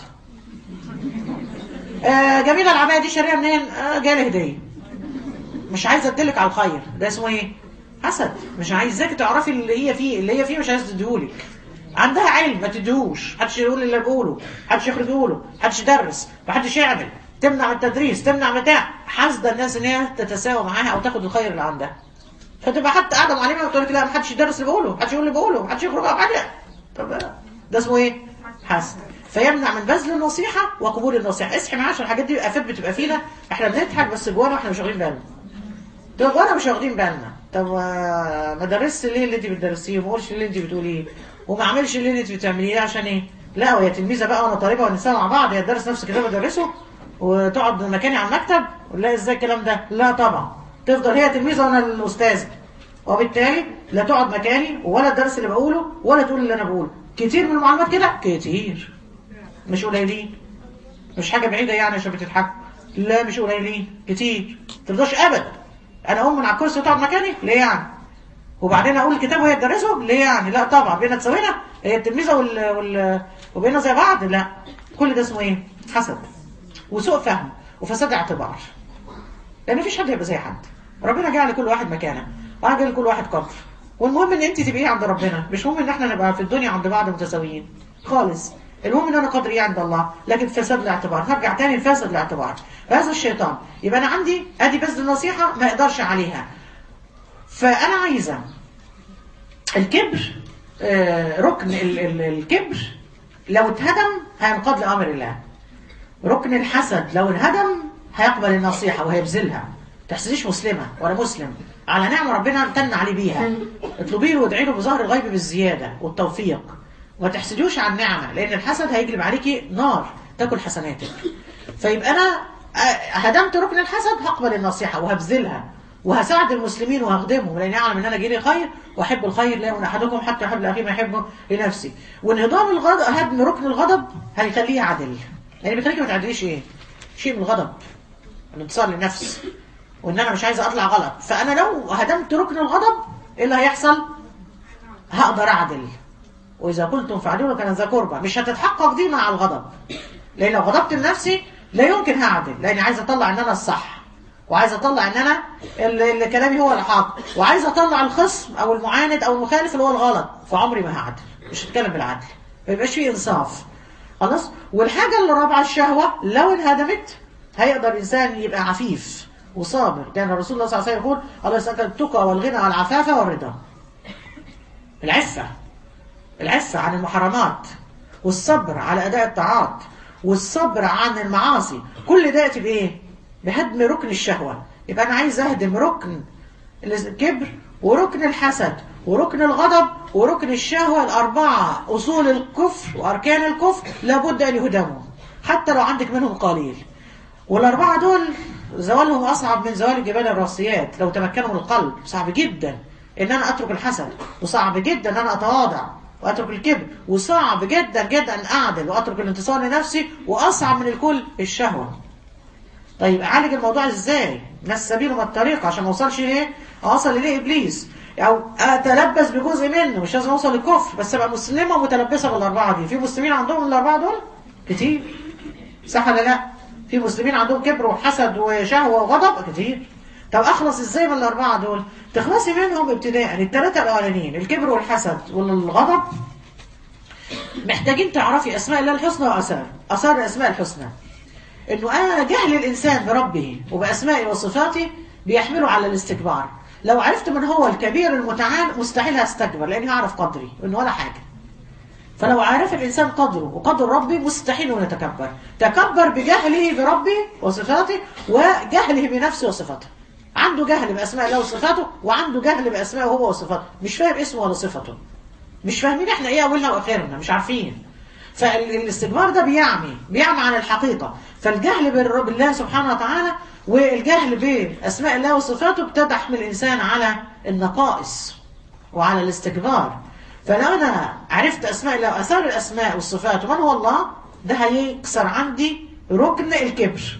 آه جميله العبايه دي شاريها منين؟ آه جالي هديه. مش عايزه ادلك على الخير ده اسمه ايه؟ حسد مش عايزاك تعرفي اللي هي فيه اللي هي فيه مش عايزه تديهولك. عندها علم ما تديهوش محدش يقول اللي بقوله محدش يخرج يقوله محدش يدرس محدش يعمل تمنع التدريس تمنع بتاع حاسده الناس ان هي تتساوى معاها او تاخد الخير اللي عندها فتبقى حتى قاعده معلمه وتقول لك لا محدش يدرس اللي بقوله محدش يقول اللي بقوله محدش يخرج او حاجه طب ده اسمه ايه حسد فيمنع من بذل النصيحه وقبول النصيحه اصحي معاه عشان الحاجات دي افات بتبقى فينا احنا بنضحك بس جوانا واحنا مش واخدين بالنا طب جوانا مش واخدين بالنا طب ما درست ليه اللي انت بتدرسيه وما قولش اللي انت بتقوليه وما اعملش اللي انت بتعمليه عشان ايه لا وهي تلميذه بقى وانا طالبه ونسال مع بعض هي تدرس نفس الكتاب ادرسه وتقعد مكاني على المكتب ولا ازاي الكلام ده لا طبعا تفضل هي تلميذه وانا الاستاذ وبالتالي لا تقعد مكاني ولا الدرس اللي بقوله ولا تقول اللي انا بقوله كتير من المعلومات كده كتير مش قليلين مش حاجه بعيده يعني عشان بتضحكوا لا مش قليلين كتير ترضاش ابدا انا اقوم من على الكرسي وتقعد مكاني ليه يعني وبعدين اقول الكتاب وهي تدرسه ليه يعني لا طبعا بينا تساوينا هي التلميذه وال... وال... وبينا زي بعض لا كل ده اسمه ايه حسد وسوء فهم وفساد اعتبار لان مفيش حد هيبقى زي حد ربنا جعل كل واحد مكانه وجعل كل واحد قدر والمهم ان انت تبقي عند ربنا مش مهم ان احنا نبقى في الدنيا عند بعض متساويين خالص المهم ان انا قدري عند الله لكن فساد الاعتبار هرجع تاني لفساد الاعتبار هذا الشيطان يبقى انا عندي ادي بس النصيحه ما اقدرش عليها فانا عايزه الكبر آه ركن ال ال الكبر لو اتهدم هينقاد لامر الله ركن الحسد لو انهدم هيقبل النصيحة وهيبذلها تحسديش مسلمة ولا مسلم على نعمة ربنا امتن عليه بيها اطلبي له وادعي له بظهر الغيب بالزيادة والتوفيق وما تحسدوش على النعمة لأن الحسد هيجلب عليكي نار تاكل حسناتك فيبقى أنا آه، هدمت ركن الحسد هقبل النصيحة وهبذلها وهساعد المسلمين وهخدمهم لأني أعلم إن أنا جيلي خير وأحب الخير لا يكون أحدكم حتى يحب لأخيه ما يحبه لنفسي وانهضام الغضب هدم ركن الغضب هيخليه عدل يعني بيخليكي ما تعدليش إيه؟ شيء من الغضب الانتصار للنفس وإن أنا مش عايزة أطلع غلط فأنا لو هدمت ركن الغضب إيه اللي هيحصل؟ هقدر أعدل وإذا قلتم فعلوا كان ذا قربى مش هتتحقق دي مع الغضب لأن لو غضبت لنفسي لا يمكن هعدل لأني عايزة أطلع إن أنا الصح وعايزة أطلع إن أنا اللي اللي كلامي هو الحق وعايزة أطلع الخصم أو المعاند أو المخالف اللي هو الغلط فعمري ما هعدل مش هتكلم بالعدل ما يبقاش فيه إنصاف خلاص والحاجة اللي رابعة الشهوة لو انهدمت هيقدر الإنسان يبقى عفيف وصابر لأن الرسول الله صلى الله عليه وسلم يقول الله يسألك التقى والغنى والعفاف والرضا العفة العفة عن المحرمات والصبر على أداء الطاعات والصبر عن المعاصي كل ده يأتي بإيه؟ بهدم ركن الشهوة يبقى أنا عايز أهدم ركن الكبر وركن الحسد وركن الغضب وركن الشهوة الأربعة أصول الكفر وأركان الكفر لابد أن يهدموا حتى لو عندك منهم قليل والأربعة دول زوالهم أصعب من زوال الجبال الراسيات لو تمكنوا من القلب صعب جدا إن أنا أترك الحسد وصعب جدا إن أنا أتواضع وأترك الكبر وصعب جدا جدا أن أعدل وأترك الانتصار لنفسي وأصعب من الكل الشهوة طيب أعالج الموضوع إزاي؟ ما السبيل وما الطريق عشان ما أوصلش إيه؟ أوصل إليه إبليس أو أتلبس بجزء منه مش لازم أوصل للكفر بس أبقى مسلمة متلبسة بالأربعة دي في مسلمين عندهم الأربعة دول؟ كتير صح ولا لا؟ في مسلمين عندهم كبر وحسد وشهوة وغضب كتير طب اخلص ازاي من الاربعه دول تخلصي منهم ابتداء الثلاثه الاولانيين الكبر والحسد والغضب محتاجين تعرفي اسماء الله الحسنى واثار اثار الاسماء الحسنى انه انا جهل الانسان بربه وباسمائه وصفاته بيحمله على الاستكبار لو عرفت من هو الكبير المتعال مستحيل هستكبر لاني هعرف قدري انه ولا حاجه فلو عرف الإنسان قدره وقدر ربي مستحيل أن يتكبر تكبر بجهله بربه وصفاته وجهله بنفسه وصفاته عنده جهل بأسماء الله وصفاته وعنده جهل بأسماء هو وصفاته مش فاهم اسمه ولا صفته مش فاهمين احنا ايه أولنا وآخرنا مش عارفين فالاستكبار ده بيعمي بيعمي عن الحقيقة فالجهل بالر- بالله سبحانه وتعالى والجهل بأسماء الله وصفاته بتدحم الإنسان على النقائص وعلى الاستكبار فلو انا عرفت اسماء الله واثار الاسماء والصفات ومن هو الله ده هيكسر عندي ركن الكبر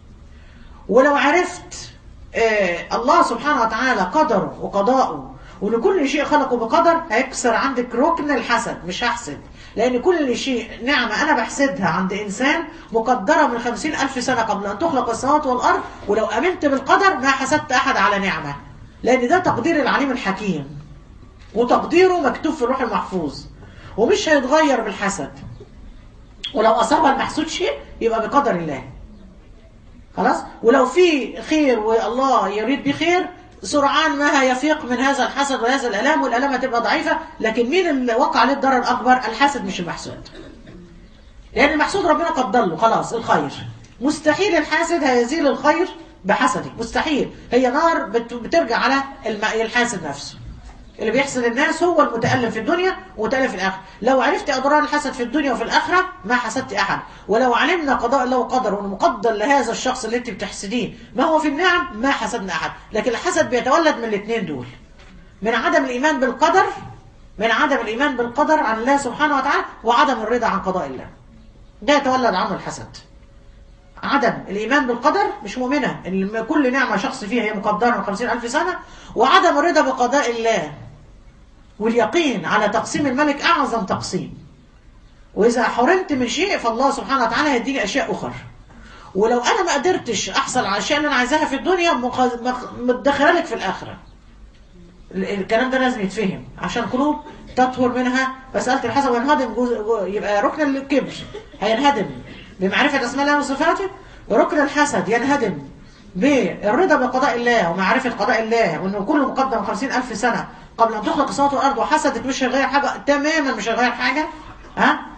ولو عرفت آه الله سبحانه وتعالى قدره وقضاءه وان كل شيء خلقه بقدر هيكسر عندك ركن الحسد مش هحسد لان كل شيء نعمة انا بحسدها عند انسان مقدرة من خمسين الف سنة قبل ان تخلق السماوات والارض ولو امنت بالقدر ما حسدت احد على نعمة لان ده تقدير العليم الحكيم وتقديره مكتوب في اللوح المحفوظ ومش هيتغير بالحسد ولو أصاب المحسود شيء يبقى بقدر الله خلاص ولو في خير والله يريد بخير سرعان ما هيفيق من هذا الحسد وهذا الالام والالام هتبقى ضعيفه لكن مين اللي وقع عليه الضرر الاكبر الحسد مش المحسود لان المحسود ربنا قدر له خلاص الخير مستحيل الحاسد هيزيل الخير بحسده مستحيل هي نار بت- بترجع على الم- الحاسد نفسه اللي بيحسد الناس هو المتألم في الدنيا ومتألم في الآخرة لو عرفت أضرار الحسد في الدنيا وفي الآخرة ما حسدت أحد ولو علمنا قضاء الله وقدره وأنه مقدر لهذا الشخص اللي أنت بتحسديه ما هو في النعم ما حسدنا أحد لكن الحسد بيتولد من الاثنين دول من عدم الإيمان بالقدر من عدم الإيمان بالقدر عن الله سبحانه وتعالى وعدم الرضا عن قضاء الله ده يتولد عنه الحسد عدم الإيمان بالقدر مش مؤمنة إن كل نعمة شخص فيها هي مقدرة من خمسين ألف سنة وعدم الرضا بقضاء الله واليقين على تقسيم الملك أعظم تقسيم وإذا حرمت من شيء فالله سبحانه وتعالى هيديني أشياء أخرى ولو أنا ما قدرتش أحصل على الأشياء اللي أنا عايزاها في الدنيا مخ- مخ- مدخرة لك في الآخرة ال- الكلام ده لازم يتفهم عشان قلوب تطهر منها مسألة الحسد وينهدم جزء جو- يبقى ركن الكبر هينهدم بمعرفة أسماء الله وصفاته وركن الحسد ينهدم بالرضا بقضاء الله ومعرفة قضاء الله وأنه كله مقدم خمسين ألف سنة قبل أن تخلق السماوات والأرض وحسدك مش هيغير حاجة تماما مش هيغير حاجة ها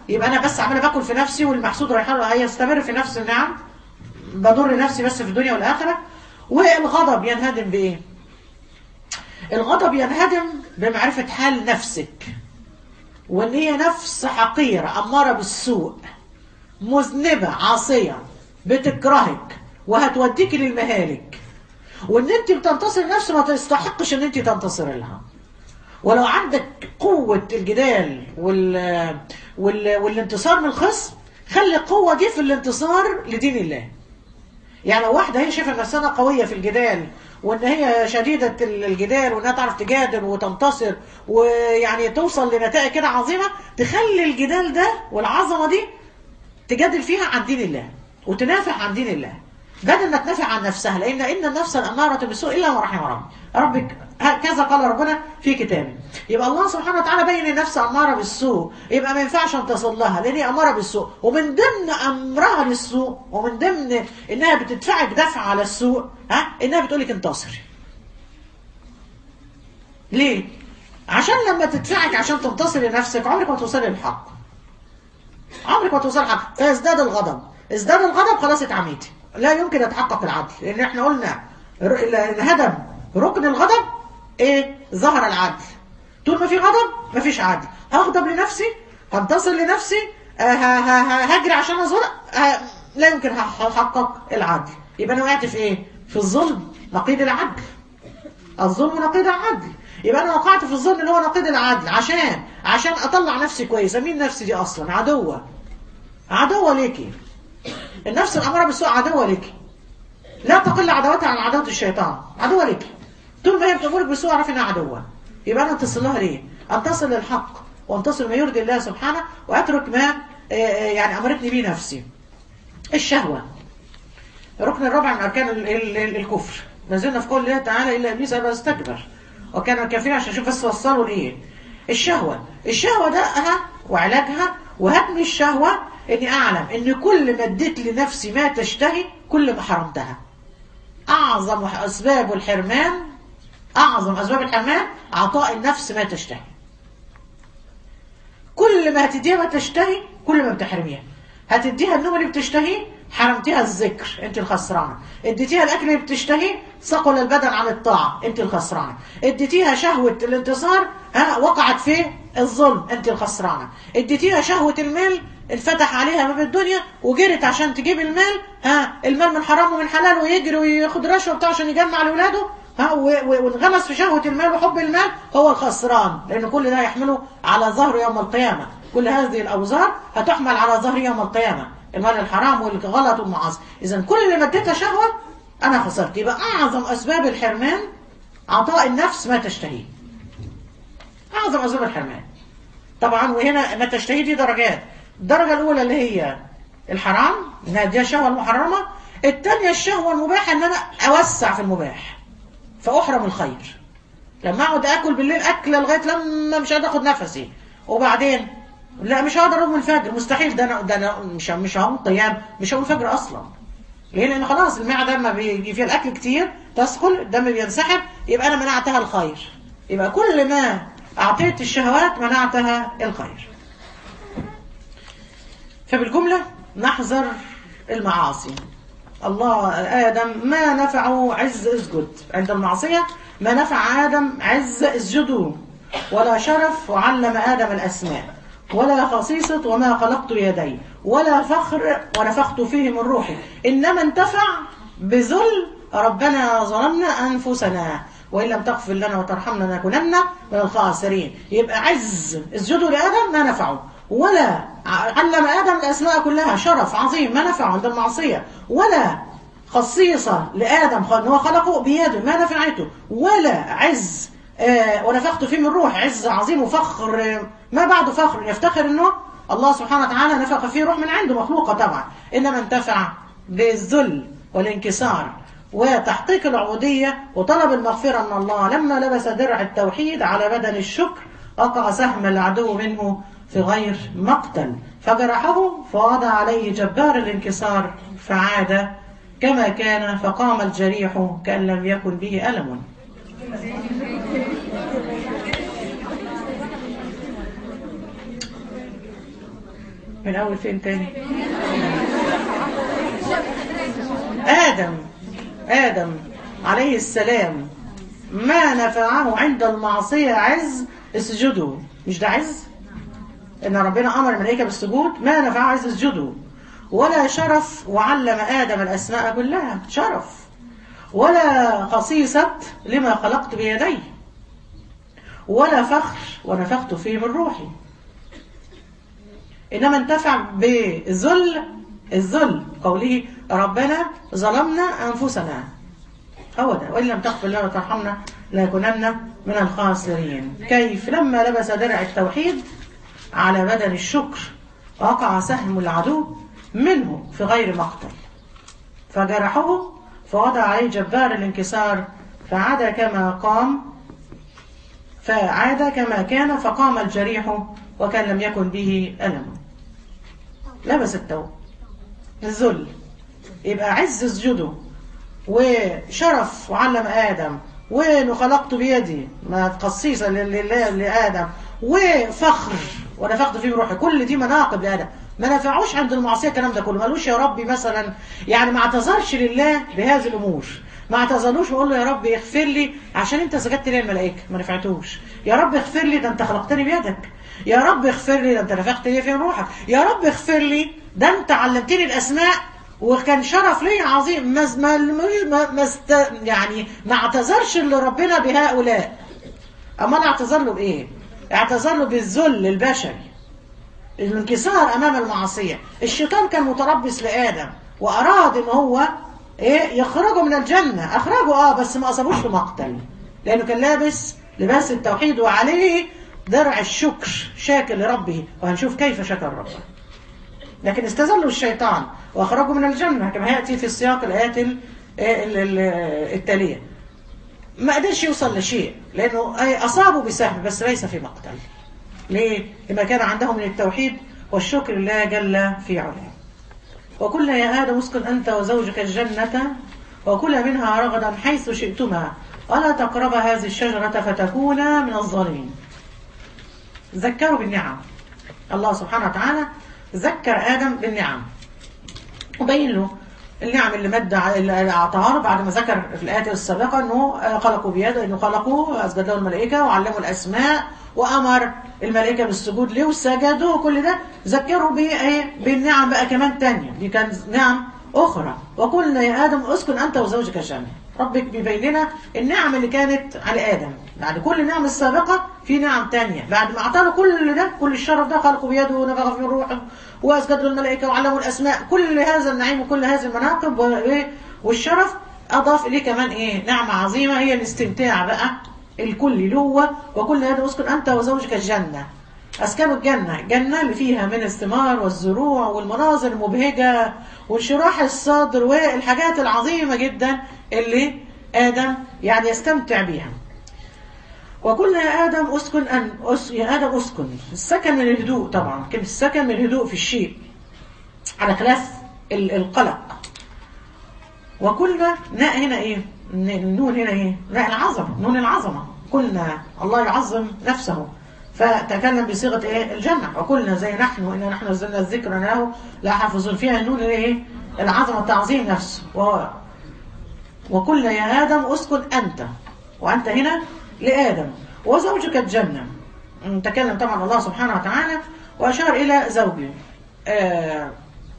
يبقى انا بس عماله باكل في نفسي والمحسود رايح له هيستمر في نفس النعم بضر نفسي بس في الدنيا والاخره والغضب ينهدم بايه الغضب ينهدم بمعرفه حال نفسك وان هي نفس حقيره اماره بالسوء مذنبه عاصيه بتكرهك وهتوديك للمهالك وان انت بتنتصر نفس ما تستحقش ان انت تنتصر لها ولو عندك قوة الجدال وال... وال... والانتصار من الخصم خلي القوة دي في الانتصار لدين الله يعني لو واحدة هي شايفة نفسها قوية في الجدال وان هي شديدة الجدال وانها تعرف تجادل وتنتصر ويعني توصل لنتائج كده عظيمة تخلي الجدال ده والعظمة دي تجادل فيها عن دين الله وتنافع عن دين الله بدل ما تنافع عن نفسها لان ان النفس الاماره بالسوء الا ما رحم ربي ربك كذا قال ربنا في كتابه يبقى الله سبحانه وتعالى بين النفس اماره بالسوء يبقى ما ينفعش ان تصل لها لان هي اماره بالسوء ومن ضمن امرها للسوء ومن ضمن انها بتدفعك دفع على السوء ها انها بتقول لك انتصري ليه عشان لما تدفعك عشان تنتصري لنفسك عمرك ما توصلي للحق عمرك ما توصلي للحق فيزداد الغضب ازداد الغضب خلاص اتعميتي لا يمكن يتحقق العدل لان احنا قلنا هدم ركن الغضب ايه ظهر العدل طول ما في غضب ما فيش عدل هغضب لنفسي هنتصر لنفسي هجري عشان ازور لا يمكن احقق العدل يبقى انا وقعت في ايه في الظلم نقيض العدل الظلم نقيض العدل يبقى انا وقعت في الظلم اللي هو نقيض العدل عشان عشان اطلع نفسي كويسه مين نفسي دي اصلا عدوه عدوه ليكي النفس الأمارة بالسوء عدوة لك لا تقل عداوتها عن عداوة الشيطان عدوة لك طول ما هي بتأمرك بالسوء اعرف انها عدوة يبقى انا انتصر لها ليه؟ انتصر للحق وانتصر ما يرضي الله سبحانه واترك ما يعني امرتني به نفسي الشهوة الركن الرابع من اركان الكفر ما زلنا في قول الله تعالى الا ابليس ابى استكبر وكان كافرين عشان اشوف بس وصلوا لايه الشهوة الشهوة ده وعلاجها وهدم الشهوة اني اعلم ان كل ما اديت لنفسي ما تشتهي كل ما حرمتها اعظم اسباب الحرمان اعظم اسباب الحرمان عطاء النفس ما تشتهي كل ما هتديها ما تشتهي كل ما بتحرميها هتديها النوم اللي بتشتهيه حرمتيها الذكر انت الخسرانه اديتيها الاكل اللي بتشتهيه ثقل البدن عن الطاعه انت الخسرانه اديتيها شهوه الانتصار ها وقعت في الظلم انت الخسرانه اديتيها شهوه المال انفتح عليها باب الدنيا وجرت عشان تجيب المال ها المال من حرام ومن حلال ويجري وياخد رشوه بتاعه عشان يجمع لاولاده ها وانغمس في شهوه المال وحب المال هو الخسران لان كل ده يحمله على ظهره يوم القيامه كل هذه الاوزار هتحمل على ظهر يوم القيامه المال الحرام والغلط والمعاصي اذا كل اللي مدتها شهوه انا خسرت يبقى اعظم اسباب الحرمان عطاء النفس ما تشتهيه اعظم اسباب الحرمان طبعا وهنا ما تشتهي دي درجات الدرجه الاولى اللي هي الحرام انها دي الشهوه المحرمه الثانيه الشهوه المباحه ان انا اوسع في المباح فاحرم الخير لما اقعد اكل بالليل اكله لغايه لما مش قادر اخد نفسي وبعدين لا مش هقدر اقوم الفجر مستحيل ده انا ده انا مش مش هقوم قيام مش هقوم الفجر اصلا ليه لان خلاص المعده لما بيجي فيها الاكل كتير تثقل الدم بينسحب يبقى انا منعتها الخير يبقى كل ما اعطيت الشهوات منعتها الخير فبالجمله نحذر المعاصي الله آدم ما نفعه عز اسجد عند المعصية ما نفع آدم عز اسجدوا ولا شرف وعلم آدم الأسماء ولا خصيصة وما خلقت يدي ولا فخر ونفخت فيه من روحي إنما انتفع بذل ربنا ظلمنا أنفسنا وإن لم تغفر لنا وترحمنا لنكونن من الخاسرين يبقى عز اسجدوا لآدم ما نفعه ولا علم آدم الأسماء كلها شرف عظيم ما نفعه عند المعصية ولا خصيصة لآدم أن هو خلقه بيده ما نفعته ولا عز آه ونفخت فيه من روح عز عظيم وفخر آه ما بعده فخر يفتخر أنه الله سبحانه وتعالى نفخ فيه روح من عنده مخلوقة طبعا إنما انتفع بالذل والانكسار وتحقيق العبودية وطلب المغفرة من الله لما لبس درع التوحيد على بدن الشكر وقع سهم العدو منه في غير مقتل فجرحه فوضع عليه جبار الانكسار فعاد كما كان فقام الجريح كأن لم يكن به ألم من أول فين تاني آدم آدم عليه السلام ما نفعه عند المعصية عز اسجدوا مش ده عز إن ربنا أمر الملائكة بالسجود ما نفعه عز اسجدوا ولا شرف وعلم آدم الأسماء كلها شرف ولا خصيصة لما خلقت بيدي ولا فخر ونفخت فيه من روحي إنما انتفع بالذل الذل قوله ربنا ظلمنا أنفسنا هو ده وإن لم تغفر لنا وترحمنا لنكونن من الخاسرين كيف لما لبس درع التوحيد على بدن الشكر وقع سهم العدو منه في غير مقتل فجرحه فوضع عليه جبار الانكسار فعاد كما قام فعاد كما كان فقام الجريح وكان لم يكن به ألم لبس التوب الذل يبقى عز سجوده وشرف وعلم آدم وإنه خلقت بيدي ما تخصيصا لله لآدم وفخر ونفخت فيه روحي كل دي مناقب لآدم ما نفعوش عند المعصية الكلام ده كله ما قالوش يا ربي مثلا يعني ما اعتذرش لله بهذه الأمور ما اعتذرلوش وقول له يا رب اغفر لي عشان انت سجدت لي الملائكة ما نفعتوش يا رب اغفر لي ده انت خلقتني بيدك يا رب اغفر لي ده انت نفخت لي في روحك يا رب اغفر لي ده انت علمتني الاسماء وكان شرف لي عظيم ما ما ما, ما است يعني ما اعتذرش لربنا بهؤلاء اما انا اعتذر له بايه اعتذر له بالذل البشري الانكسار امام المعصيه الشيطان كان متربص لادم واراد ان هو ايه يخرجه من الجنه اخرجه اه بس ما اصابوش في مقتل لانه كان لابس لباس التوحيد وعليه درع الشكر شاكر لربه وهنشوف كيف شكر ربه لكن استزلوا الشيطان واخرجوا من الجنه كما ياتي في السياق الايات التاليه ما قدرش يوصل لشيء لانه اصابوا بسهم بس ليس في مقتل ليه؟ لما كان عندهم من التوحيد والشكر لله جل في علاه وقلنا يا آدم اسكن أنت وزوجك الجنة وكلا منها رغدا حيث شئتما ولا تقربا هذه الشجرة فتكونا من الظالمين ذكروا بالنعم الله سبحانه وتعالى ذكر آدم بالنعم وبين له النعم اللي مد اللي اعطاها له بعد ما ذكر في الايات السابقه انه خلقوا بيده انه خلقوا اسجد له الملائكه وعلموا الاسماء وامر الملائكه بالسجود له وسجدوا وكل ده ذكروا بايه بالنعم بقى كمان تانية دي كان نعم اخرى وقلنا يا ادم اسكن انت وزوجك الجنه ربك بيبين لنا النعم اللي كانت على ادم بعد كل النعم السابقه في نعم تانية بعد ما اعطاه كل ده كل الشرف ده خلقوا بيده ونفخ في روحه واسجد الملائكه وعلموا الاسماء كل هذا النعيم وكل هذه المناقب والشرف اضاف اليه كمان ايه نعمه عظيمه هي الاستمتاع بقى الكل له هو وكل هذا اسكن انت وزوجك الجنه اسكنوا الجنه الجنه اللي فيها من الثمار والزروع والمناظر المبهجه وانشراح الصدر والحاجات العظيمه جدا اللي ادم يعني يستمتع بيها وقلنا يا آدم أسكن أن أس... يا آدم أسكن السكن من الهدوء طبعا كلمة السكن من الهدوء في الشيء على خلاف ال... القلق وقلنا ناء هنا إيه النون هنا إيه ناء العظمة نون العظمة قلنا الله يعظم نفسه فتكلم بصيغة إيه الجنة وقلنا زي نحن وإنا نحن نزلنا الذكر له لا حافظون فيها النون إيه العظمة تعظيم نفسه و... وقلنا يا آدم أسكن أنت وأنت هنا لآدم وزوجك الجنة تكلم طبعا الله سبحانه وتعالى وأشار إلى زوجه آه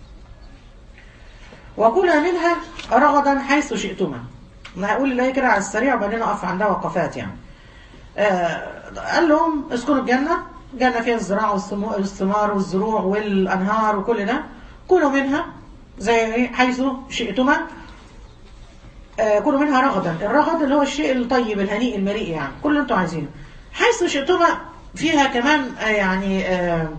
وكلا منها رغدا حيث شئتما ما هقول الله كده على السريع وبعدين أقف عندها وقفات يعني آه قال لهم اسكنوا الجنة جنة فيها الزراعة والثمار والزروع والأنهار وكل ده كلوا منها زي حيث شئتما آه كلوا منها رغدا الرغد اللي هو الشيء الطيب الهنيء المليء يعني كل اللي انتوا عايزينه حيث شئتما فيها كمان آه يعني آه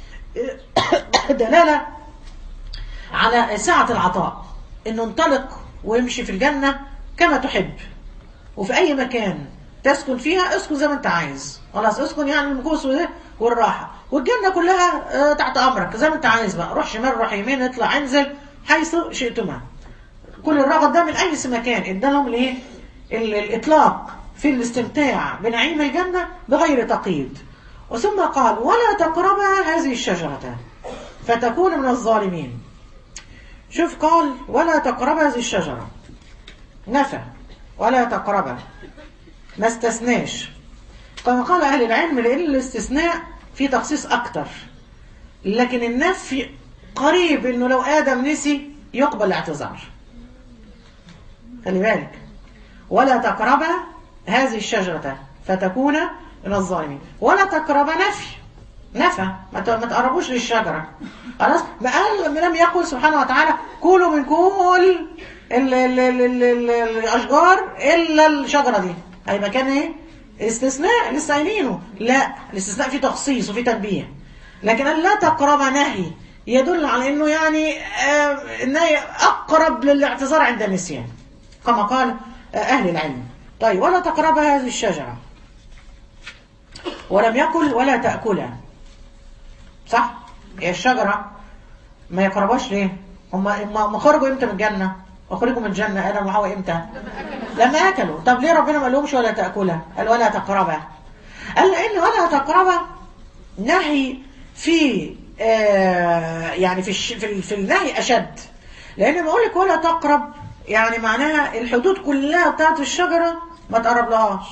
دلالة على سعة العطاء انه انطلق ويمشي في الجنة كما تحب وفي اي مكان تسكن فيها اسكن زي ما انت عايز خلاص اسكن يعني المكوس والراحة والجنة كلها تحت امرك زي ما انت عايز بقى روح شمال روح يمين اطلع انزل حيث شئتما كل الرغد ده من اي مكان ادالهم الايه الاطلاق في الاستمتاع بنعيم الجنه بغير تقييد وثم قال ولا تقربا هذه الشجره فتكون من الظالمين شوف قال ولا تقرب هذه الشجرة نفى ولا تقربها ما استثناش كما قال أهل العلم لأن الاستثناء في تخصيص أكتر لكن النفي قريب إنه لو آدم نسي يقبل الاعتذار خلي بالك ولا تقرب هذه الشجرة فتكون من الظالمين ولا تقرب نفي نفى ما ت- ما تقربوش للشجرة خلاص ما قال ما لم يقل سبحانه وتعالى كلوا من كل ال ال ال ال ال الأشجار إلا الشجرة دي هيبقى كان إيه استثناء لسه قايلينه لا الاستثناء فيه تخصيص وفيه تنبيه لكن قال لا تقرب نهي يدل على انه يعني آه، النهي اقرب للاعتذار عند النسيان كما قال آه، اهل العلم طيب ولا تقرب هذه الشجره ولم يكل ولا تاكلها صح هي الشجره ما يقربوش ليه هم هم خرجوا امتى من الجنه اخرجوا من الجنه ادم وحواء امتى لما اكلوا طب ليه ربنا ما قالهمش ولا تاكلها قال ولا تقربها قال لان ولا تقربها نهي في آه يعني في الش في, ال- في النهي اشد لان ما اقول لك ولا تقرب يعني معناها الحدود كلها بتاعت الشجره ما تقرب لهاش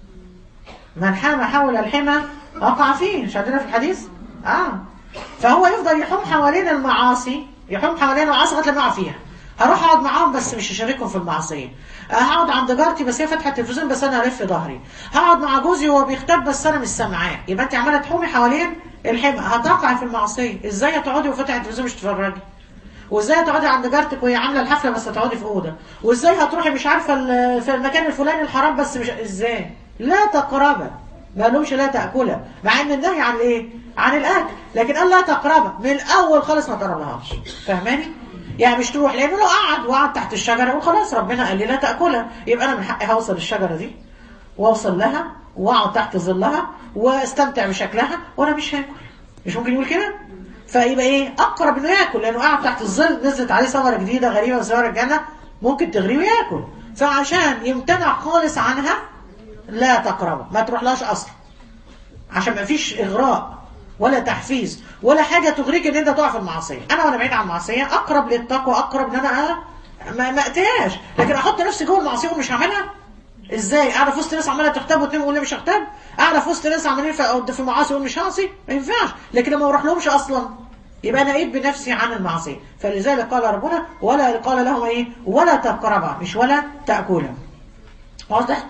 من حام حول الحمى وقع فيه مش عندنا في الحديث اه فهو يفضل يحوم حوالين المعاصي يحوم حوالين المعاصي لغايه لما يقع فيها هروح اقعد معاهم بس مش هشاركهم في المعصيه آه، هقعد عند جارتي بس هي فاتحه التلفزيون بس انا الف ظهري هقعد مع جوزي وهو بيختب بس انا مش سامعاه يبقى انت عماله تحومي حوالين الحمى هتقعي في المعصيه ازاي هتقعدي وفاتحه التلفزيون مش تتفرجي وازاي هتقعدي عند جارتك وهي عامله الحفله بس هتقعدي في اوضه وازاي هتروحي مش عارفه ال- في المكان الفلاني الحرام بس مش ازاي لا تقربا ما قالهمش لا تاكلها مع ان النهي عن ايه عن الاكل لكن قال لا تقربا من الاول خالص ما تقربلهاش فاهماني يعني مش تروح لانه لو قعد وقعد تحت الشجره يقول خلاص ربنا قال لي لا تاكلها يبقى انا من حقي هوصل الشجره دي واوصل لها واقعد تحت ظلها واستمتع بشكلها وانا مش هاكل مش ممكن يقول كده فيبقى ايه اقرب انه ياكل لانه قاعد تحت الظل نزلت عليه ثمره جديده غريبه من ثمار الجنه ممكن تغريه وياكل فعشان يمتنع خالص عنها لا تقربه ما تروحلهاش اصلا عشان ما فيش اغراء ولا تحفيز ولا حاجه تغريك ان انت تقع في المعصيه انا وانا بعيد عن المعصيه اقرب للتقوى اقرب ان انا أ- ما ما اتهاش لكن احط نفسي جوه المعصيه ومش هعملها ازاي قاعده في وسط ناس عماله تغتاب وتنام ولا مش هغتاب قاعده في وسط ناس عمالين في في معاصي ومش هعصي ما ينفعش لكن لما ما اروحلهمش اصلا يبقى انا ايد بنفسي عن المعصيه فلذلك قال ربنا ولا قال لهم ايه ولا تقربا مش ولا تاكلا واضح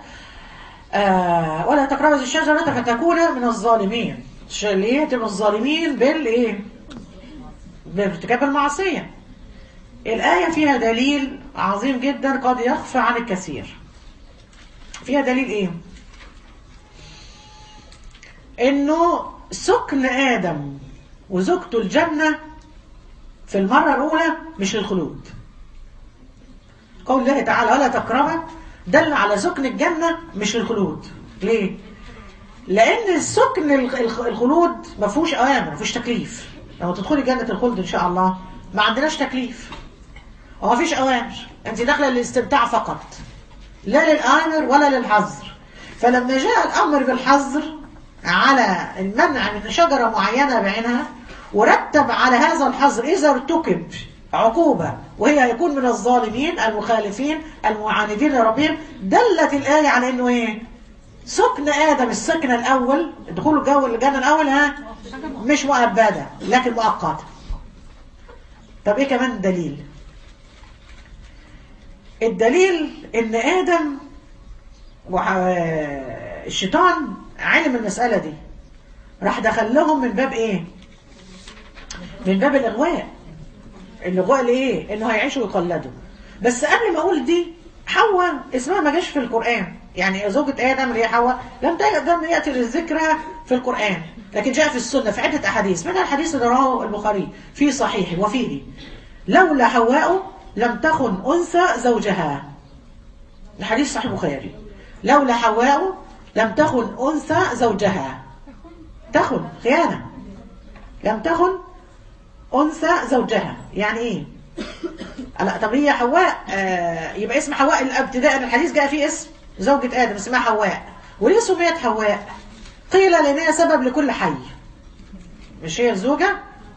آه ولا تقربوا هذه الشجرة فتكون من الظالمين ش- ليه تبقى الظالمين بالايه بارتكاب المعصية الآية فيها دليل عظيم جدا قد يخفى عن الكثير فيها دليل ايه انه سكن آدم وزوجته الجنة في المرة الأولى مش للخلود قول الله تعالى ولا تقربا دل على سكن الجنة مش للخلود ليه؟ لأن السكن الخ- الخ- الخلود ما فيهوش أوامر ما فيهوش تكليف لما تدخلي جنة الخلد إن شاء الله ما عندناش تكليف وما فيش أوامر أنت داخلة للاستمتاع فقط لا للآمر ولا للحظر فلما جاء الأمر بالحظر على المنع من شجرة معينة بعينها ورتب على هذا الحظر إذا ارتكب عقوبة وهي يكون من الظالمين المخالفين المعاندين لربهم دلت الآية على أنه إيه سكن آدم السكن الأول دخول الجو الجنة الأول ها مش مؤبدة لكن مؤقتة طب إيه كمان الدليل الدليل ان ادم وح... الشيطان علم المسألة دي راح دخل لهم من باب ايه من باب الاغواء الاغواء لايه انه هيعيشوا ويقلدوا بس قبل ما اقول دي حواء اسمها ما جاش في القرآن يعني زوجة آدم اللي هي حواء لم تقدم يأتي للذكرى في القرآن لكن جاء في السنة في عدة أحاديث منها الحديث اللي رواه البخاري في صحيحه وفيه لولا حواء لم تخن أنثى زوجها الحديث صحيح البخاري لولا حواء لم تخن أنثى زوجها تخن خيانة لم تخن أنثى زوجها يعني إيه لا طب هي حواء آه يبقى اسم حواء ابتداء الحديث جاء فيه اسم زوجة آدم اسمها حواء وليه سميت حواء قيل لأن هي سبب لكل حي مش هي الزوجة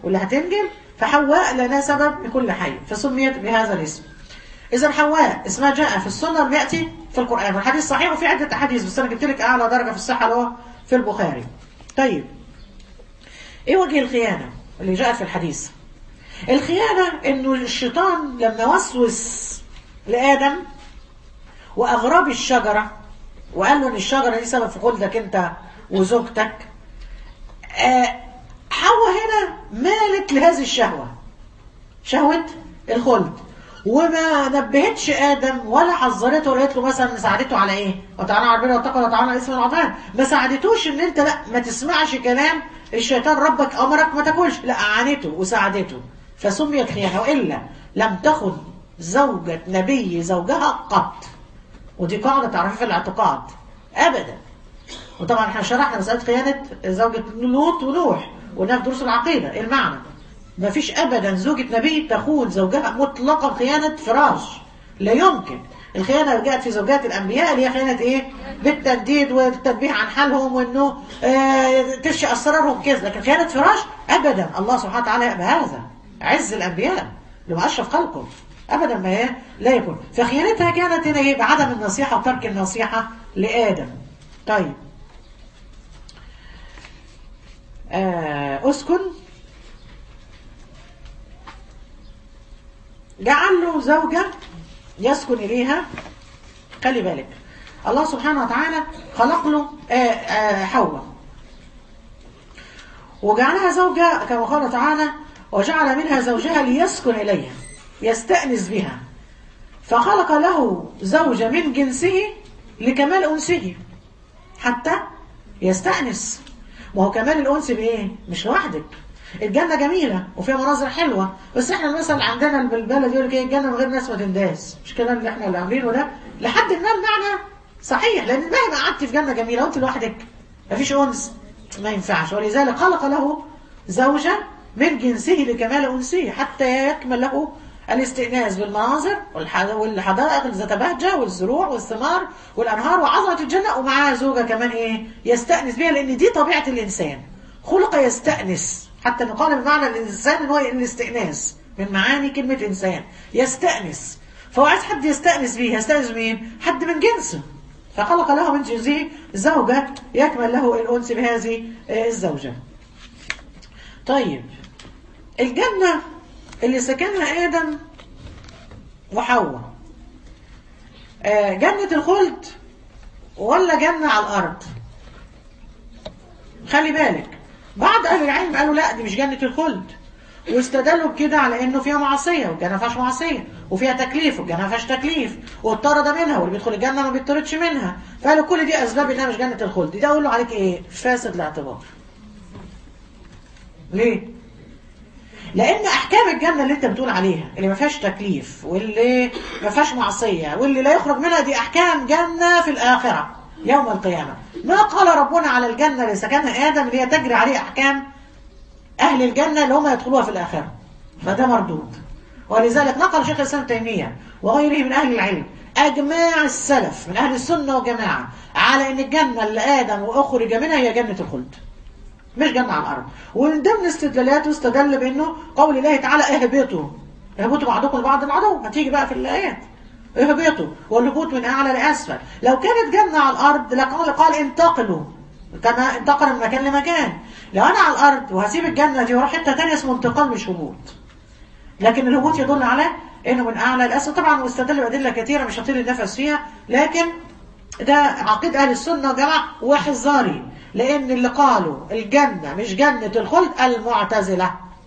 واللي هتنجب فحواء لنا سبب لكل حي فسميت بهذا الاسم إذا حواء اسمها جاء في السنة بيأتي في القرآن والحديث صحيح وفي عدة أحاديث بس أنا جبت لك أعلى درجة في الصحة اللي هو في البخاري طيب إيه وجه الخيانة اللي جاءت في الحديث الخيانة إنه الشيطان لما وسوس لآدم وأغراب الشجرة وقال له إن الشجرة دي سبب في خلدك أنت وزوجتك آه حواء هنا مالت لهذه الشهوة شهوة الخلد وما نبهتش ادم ولا حذرته ولا قالت له مثلا ساعدته على ايه؟ وتعالى على البر واتقوا وتعالى على اسم العظام ما ساعدتوش ان انت لا ما تسمعش كلام الشيطان ربك امرك ما تاكلش لا اعانته وساعدته فسميت خيانه والا لم تخن زوجة نبي زوجها قط ودي قاعدة تعرفها في الاعتقاد ابدا وطبعا احنا شرحنا مسألة خيانة زوجة لوط ونوح وقلناها في دروس العقيدة ايه المعنى؟ ما فيش ابدا زوجة نبي تخون زوجها مطلقا خيانة فراش لا يمكن الخيانة جاءت في زوجات الانبياء اللي هي خيانة ايه بالتنديد والتنبيه عن حالهم وانه آه تفشي اسرارهم كذا لكن خيانة فراش ابدا الله سبحانه وتعالى يأبى هذا عز الانبياء اللي هو اشرف خلقه ابدا ما هي لا يكون فخيانتها كانت هنا ايه بعدم النصيحة وترك النصيحة لآدم طيب آه اسكن جعل له زوجة يسكن إليها خلي بالك الله سبحانه وتعالى خلق له حواء وجعلها زوجة كما قال تعالى وجعل منها زوجها ليسكن إليها يستأنس بها فخلق له زوجة من جنسه لكمال أنسه حتى يستأنس ما هو كمال الأنس بإيه؟ مش لوحدك الجنة جميلة وفيها مناظر حلوة بس احنا المثل عندنا بالبلد يقول لك ايه الجنة من غير ناس ما تنداس مش كده اللي احنا اللي عاملينه ده لحد ما المعنى صحيح لان مهما قعدت في جنة جميلة وانت لوحدك مفيش انس ما ينفعش ولذلك خلق له زوجة من جنسه لكمال انسه حتى يكمل له الاستئناس بالمناظر والحدائق ذات بهجة والزروع والثمار والانهار وعظمة الجنة ومعاها زوجة كمان ايه يستأنس بها لان دي طبيعة الانسان خلق يستأنس حتى نقال بمعنى الإنسان إن هو الاستئناس من معاني كلمة إنسان يستأنس فهو عايز حد يستأنس بيه يستأنس مين؟ حد من جنسه فخلق له من جنسه زوجة يكمل له الأنس بهذه الزوجة طيب الجنة اللي سكنها آدم وحواء جنة الخلد ولا جنة على الأرض خلي بالك بعض اهل العلم قالوا لا دي مش جنة الخلد واستدلوا بكده على انه فيها معصيه والجنه ما فيهاش معصيه وفيها تكليف والجنه ما فيهاش تكليف واطرد منها واللي بيدخل الجنه ما بيطردش منها فقالوا كل دي اسباب انها مش جنه الخلد ده اقول له عليك ايه فاسد الاعتبار ليه لان احكام الجنه اللي انت بتقول عليها اللي ما فيهاش تكليف واللي ما فيهاش معصيه واللي لا يخرج منها دي احكام جنه في الاخره يوم القيامه ما قال ربنا على الجنة اللي سكنها آدم اللي هي تجري عليه أحكام أهل الجنة اللي هم يدخلوها في الآخرة فده مردود ولذلك نقل شيخ الإسلام تيمية وغيره من أهل العلم أجماع السلف من أهل السنة وجماعة على أن الجنة اللي آدم وأخرج منها هي جنة الخلد مش جنة على الأرض ومن ضمن استدلالاته استدل بأنه قول الله تعالى اهبطوا اهبطوا بعضكم لبعض العدو هتيجي بقى في الآيات اهبطوا والهبوط من اعلى لاسفل لو كانت جنة على الارض لقال قال انتقلوا كما انتقل من مكان لمكان لو انا على الارض وهسيب الجنة دي واروح حته ثانيه اسمه انتقال مش هبوط لكن الهبوط يدل على انه من اعلى لاسفل طبعا واستدل بادله كثيره مش هطيل النفس فيها لكن ده عقيد اهل السنه والجماعه وحذاري لان اللي قالوا الجنه مش جنه الخلد المعتزله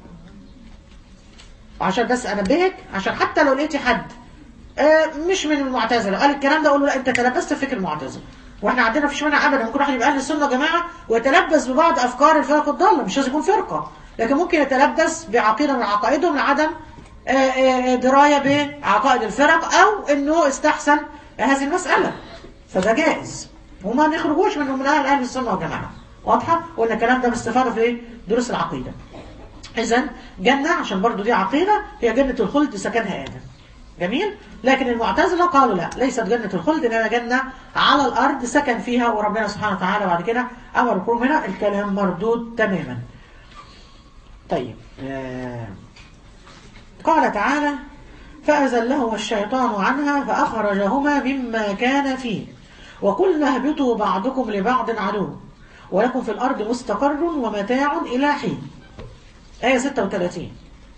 وعشان بس انبهك عشان حتى لو لقيتي حد مش من المعتزله قال الكلام ده اقول له لا انت تلبست في فكر المعتزله واحنا عندنا فيش مانع ابدا ممكن واحد يبقى اهل السنه يا جماعه ويتلبس ببعض افكار الفرق الضاله مش لازم يكون فرقه لكن ممكن يتلبس بعقيده من عقائدهم لعدم درايه بعقائد الفرق او انه استحسن هذه المساله فده جائز وما نخرجوش منه من اهل اهل السنه والجماعه واضحه وان الكلام ده باستفاضه في دروس العقيده اذا جنه عشان برضو دي عقيده هي جنه الخلد سكنها ادم جميل لكن المعتزلة قالوا لا ليست جنة الخلد إنما جنة على الأرض سكن فيها وربنا سبحانه وتعالى بعد كده أمر الكروم هنا الكلام مردود تماما طيب آه، قال تعالى فأزلهما الشيطان عنها فأخرجهما مما كان فيه وقلنا اهبطوا بعضكم لبعض عدو ولكم في الأرض مستقر ومتاع إلى حين آية 36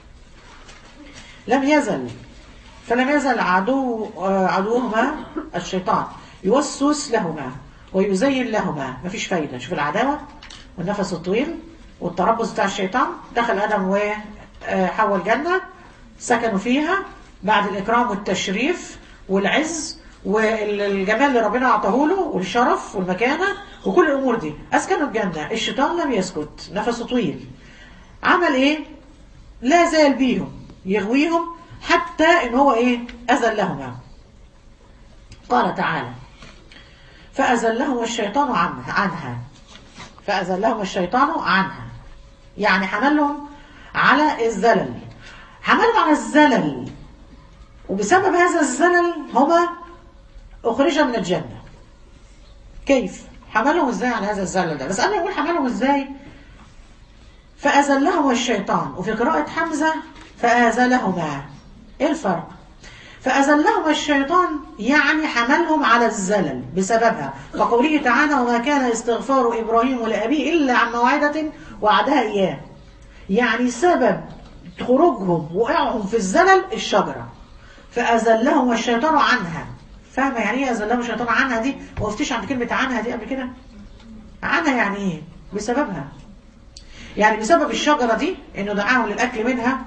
لم يزل فلم يزل عدو آه، عدوهما الشيطان يوسوس لهما ويزين لهما مفيش فايدة شوف العداوة والنفس الطويل والتربص بتاع الشيطان دخل آدم وحواء الجنة سكنوا فيها بعد الإكرام والتشريف والعز والجمال اللي ربنا أعطاه له والشرف والمكانة وكل الأمور دي أسكنوا الجنة الشيطان لم يسكت نفسه طويل عمل إيه؟ لا زال بيهم يغويهم حتى إن هو إيه؟ أذلهما قال تعالى فأزلهما الشيطان عنها عنها فأزلهما الشيطان عنها يعني حملهم على الزلل حملهم على الزلل وبسبب هذا الزلل هما أخرج من الجنة كيف؟ حملهم ازاي على هذا الزلل ده بس أنا أقول حملهم ازاي فأزلهما الشيطان وفي قراءة حمزة فأزلهما إيه الفرق؟ فأزلهما الشيطان يعني حملهم على الزلل بسببها وقوله تعالى وما كان استغفار إبراهيم لأبيه إلا عن موعدة وعدها إياه يعني سبب خروجهم وقعهم في الزلل الشجرة فأزلهما الشيطان عنها فاهمة يعني ايه أزلهما الشيطان عنها دي ما وقفتيش عند كلمة عنها دي قبل كده عنها يعني ايه بسببها يعني بسبب الشجرة دي انه دعاهم للأكل منها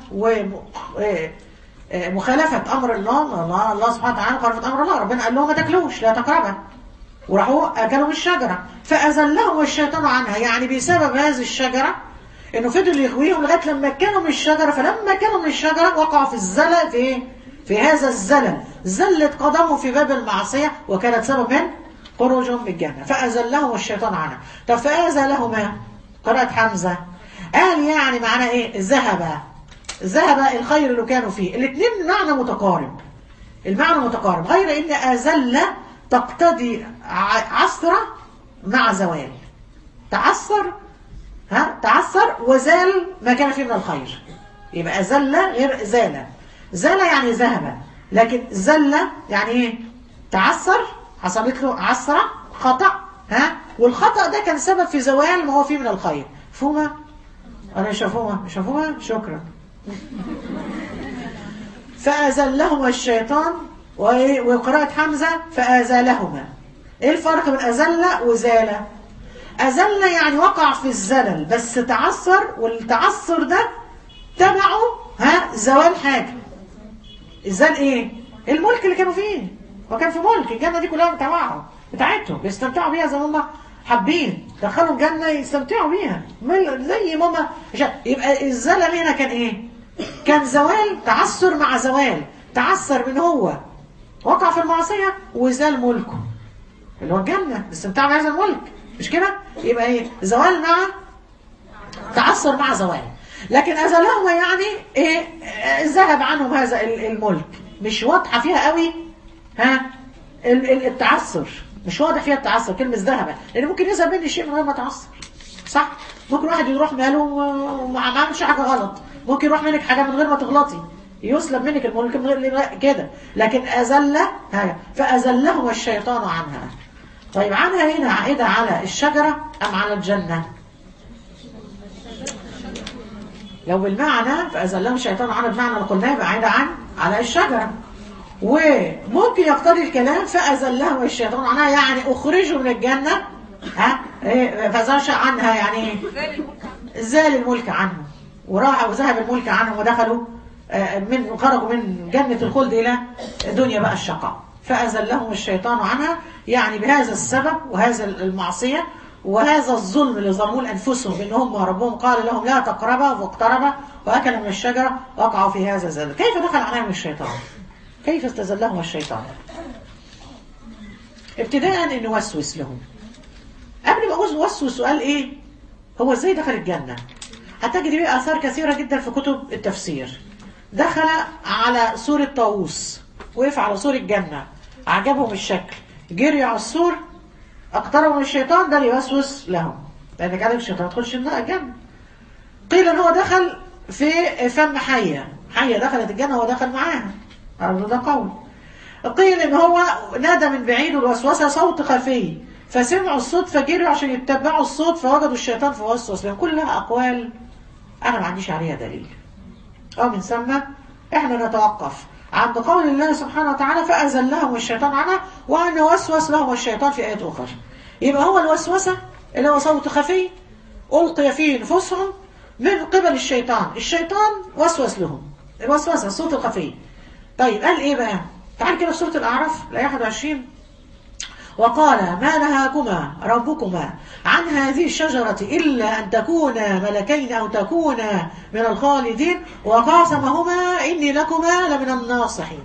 ومخالفة أمر الله الله, الله سبحانه وتعالى خالفت أمر الله ربنا قال لهم ما تاكلوش لا تقربا وراحوا أكلوا من الشجرة فأزلهم الشيطان عنها يعني بسبب هذه الشجرة انه فضل يغويهم لغايه لما كانوا من الشجره فلما كانوا من الشجره وقعوا في الزلل في ايه؟ في هذا الزلل زلت قدمهم في باب المعصيه وكانت سبب من خروجهم من الجنه فازلهم الشيطان عنها طب فازلهما قرات حمزه قال يعني معناه ايه؟ ذهب ذهب الخير اللي كانوا فيه الاثنين معنى متقارب المعنى متقارب غير ان ازل تقتضي عصره مع زوال تعثر ها تعثر وزال ما كان فيه من الخير يبقى زل غير زال زال يعني ذهب لكن زل يعني ايه تعثر حصلت له عثرة خطأ ها والخطأ ده كان سبب في زوال ما هو فيه من الخير فهمة انا شافوها شافوها شكرا فأزلهما الشيطان وقراءة حمزة فأزالهما ايه الفرق بين أزل وزال أزل يعني وقع في الزلل بس تعثر والتعثر ده تبعه ها زوال حاجة الزال ايه الملك اللي كانوا فيه وكان في ملك الجنة دي كلها بتاعهم بتاعتهم بيستمتعوا بيها زي ما هم حابين دخلوا الجنة يستمتعوا بيها زي ما هم يبقى الزلل هنا كان ايه كان زوال تعثر مع زوال تعثر من هو وقع في المعصية وزال ملكه اللي هو الجنة استمتعوا بهذا الملك مش كده يبقى ايه زوال مع تعثر مع زوال لكن ازلهما يعني ايه ذهب عنهم هذا الملك مش واضحه فيها قوي ها التعثر مش واضح فيها التعثر كلمه ذهب لان ممكن يذهب مني شيء من غير ما تعثر صح ممكن واحد يروح ماله وما عملش حاجه غلط ممكن يروح منك حاجه من غير ما تغلطي يسلب منك الملك من غير كده لكن ازل ها فازلهما الشيطان عنها طيب عنها هنا عائدة على الشجرة أم على الجنة لو بالمعنى فأزلهم الشيطان عنها بمعنى اللي قلناه يبقى عائدة عن على الشجرة وممكن يقتضي الكلام فأزلهم الشيطان عنها يعني أخرجوا من الجنة ها فزاش عنها يعني زال الملك عنهم وراح وذهب الملك عنهم ودخلوا من خرجوا من جنة الخلد إلى دنيا بقى الشقاء فأزلهم الشيطان عنها يعني بهذا السبب وهذا المعصية وهذا الظلم اللي ظلموه لأنفسهم بأن هم ربهم قال لهم لا تقربا واقتربا وأكل من الشجرة وقعوا في هذا الزلل كيف دخل عليهم الشيطان كيف استزلهم الشيطان ابتداء أن نوسوس لهم قبل ما أقول وسوس سؤال إيه هو إزاي دخل الجنة هتجد بيه آثار كثيرة جدا في كتب التفسير دخل على سورة طاووس وقف على سور الجنة عجبهم الشكل جري على السور اقتربوا من الشيطان ده يوسوس لهم لان كان الشيطان ما تدخلش الجنة قيل ان هو دخل في فم حية حية دخلت الجنة وهو دخل معاها هذا ده قول قيل ان هو نادى من بعيد والوسوسة صوت خفي فسمعوا الصوت فجروا عشان يتبعوا الصوت فوجدوا الشيطان فوسوس لهم كلها اقوال انا ما عنديش عليها دليل او من ثم احنا نتوقف عند قول الله سبحانه وتعالى فأزلهم الشيطان عنها وأن وسوس لهم الشيطان في آيات أخرى يبقى هو الوسوسة اللي هو صوت خفي ألقي فيه نفوسهم من قبل الشيطان الشيطان وسوس لهم الوسوسة الصوت الخفي طيب قال إيه بقى تعال كده في سورة الأعراف الآية 21 وقال ما نهاكما ربكما عن هذه الشجرة إلا أن تكونا ملكين أو تكونا من الخالدين وقاسمهما إني لكما لمن الناصحين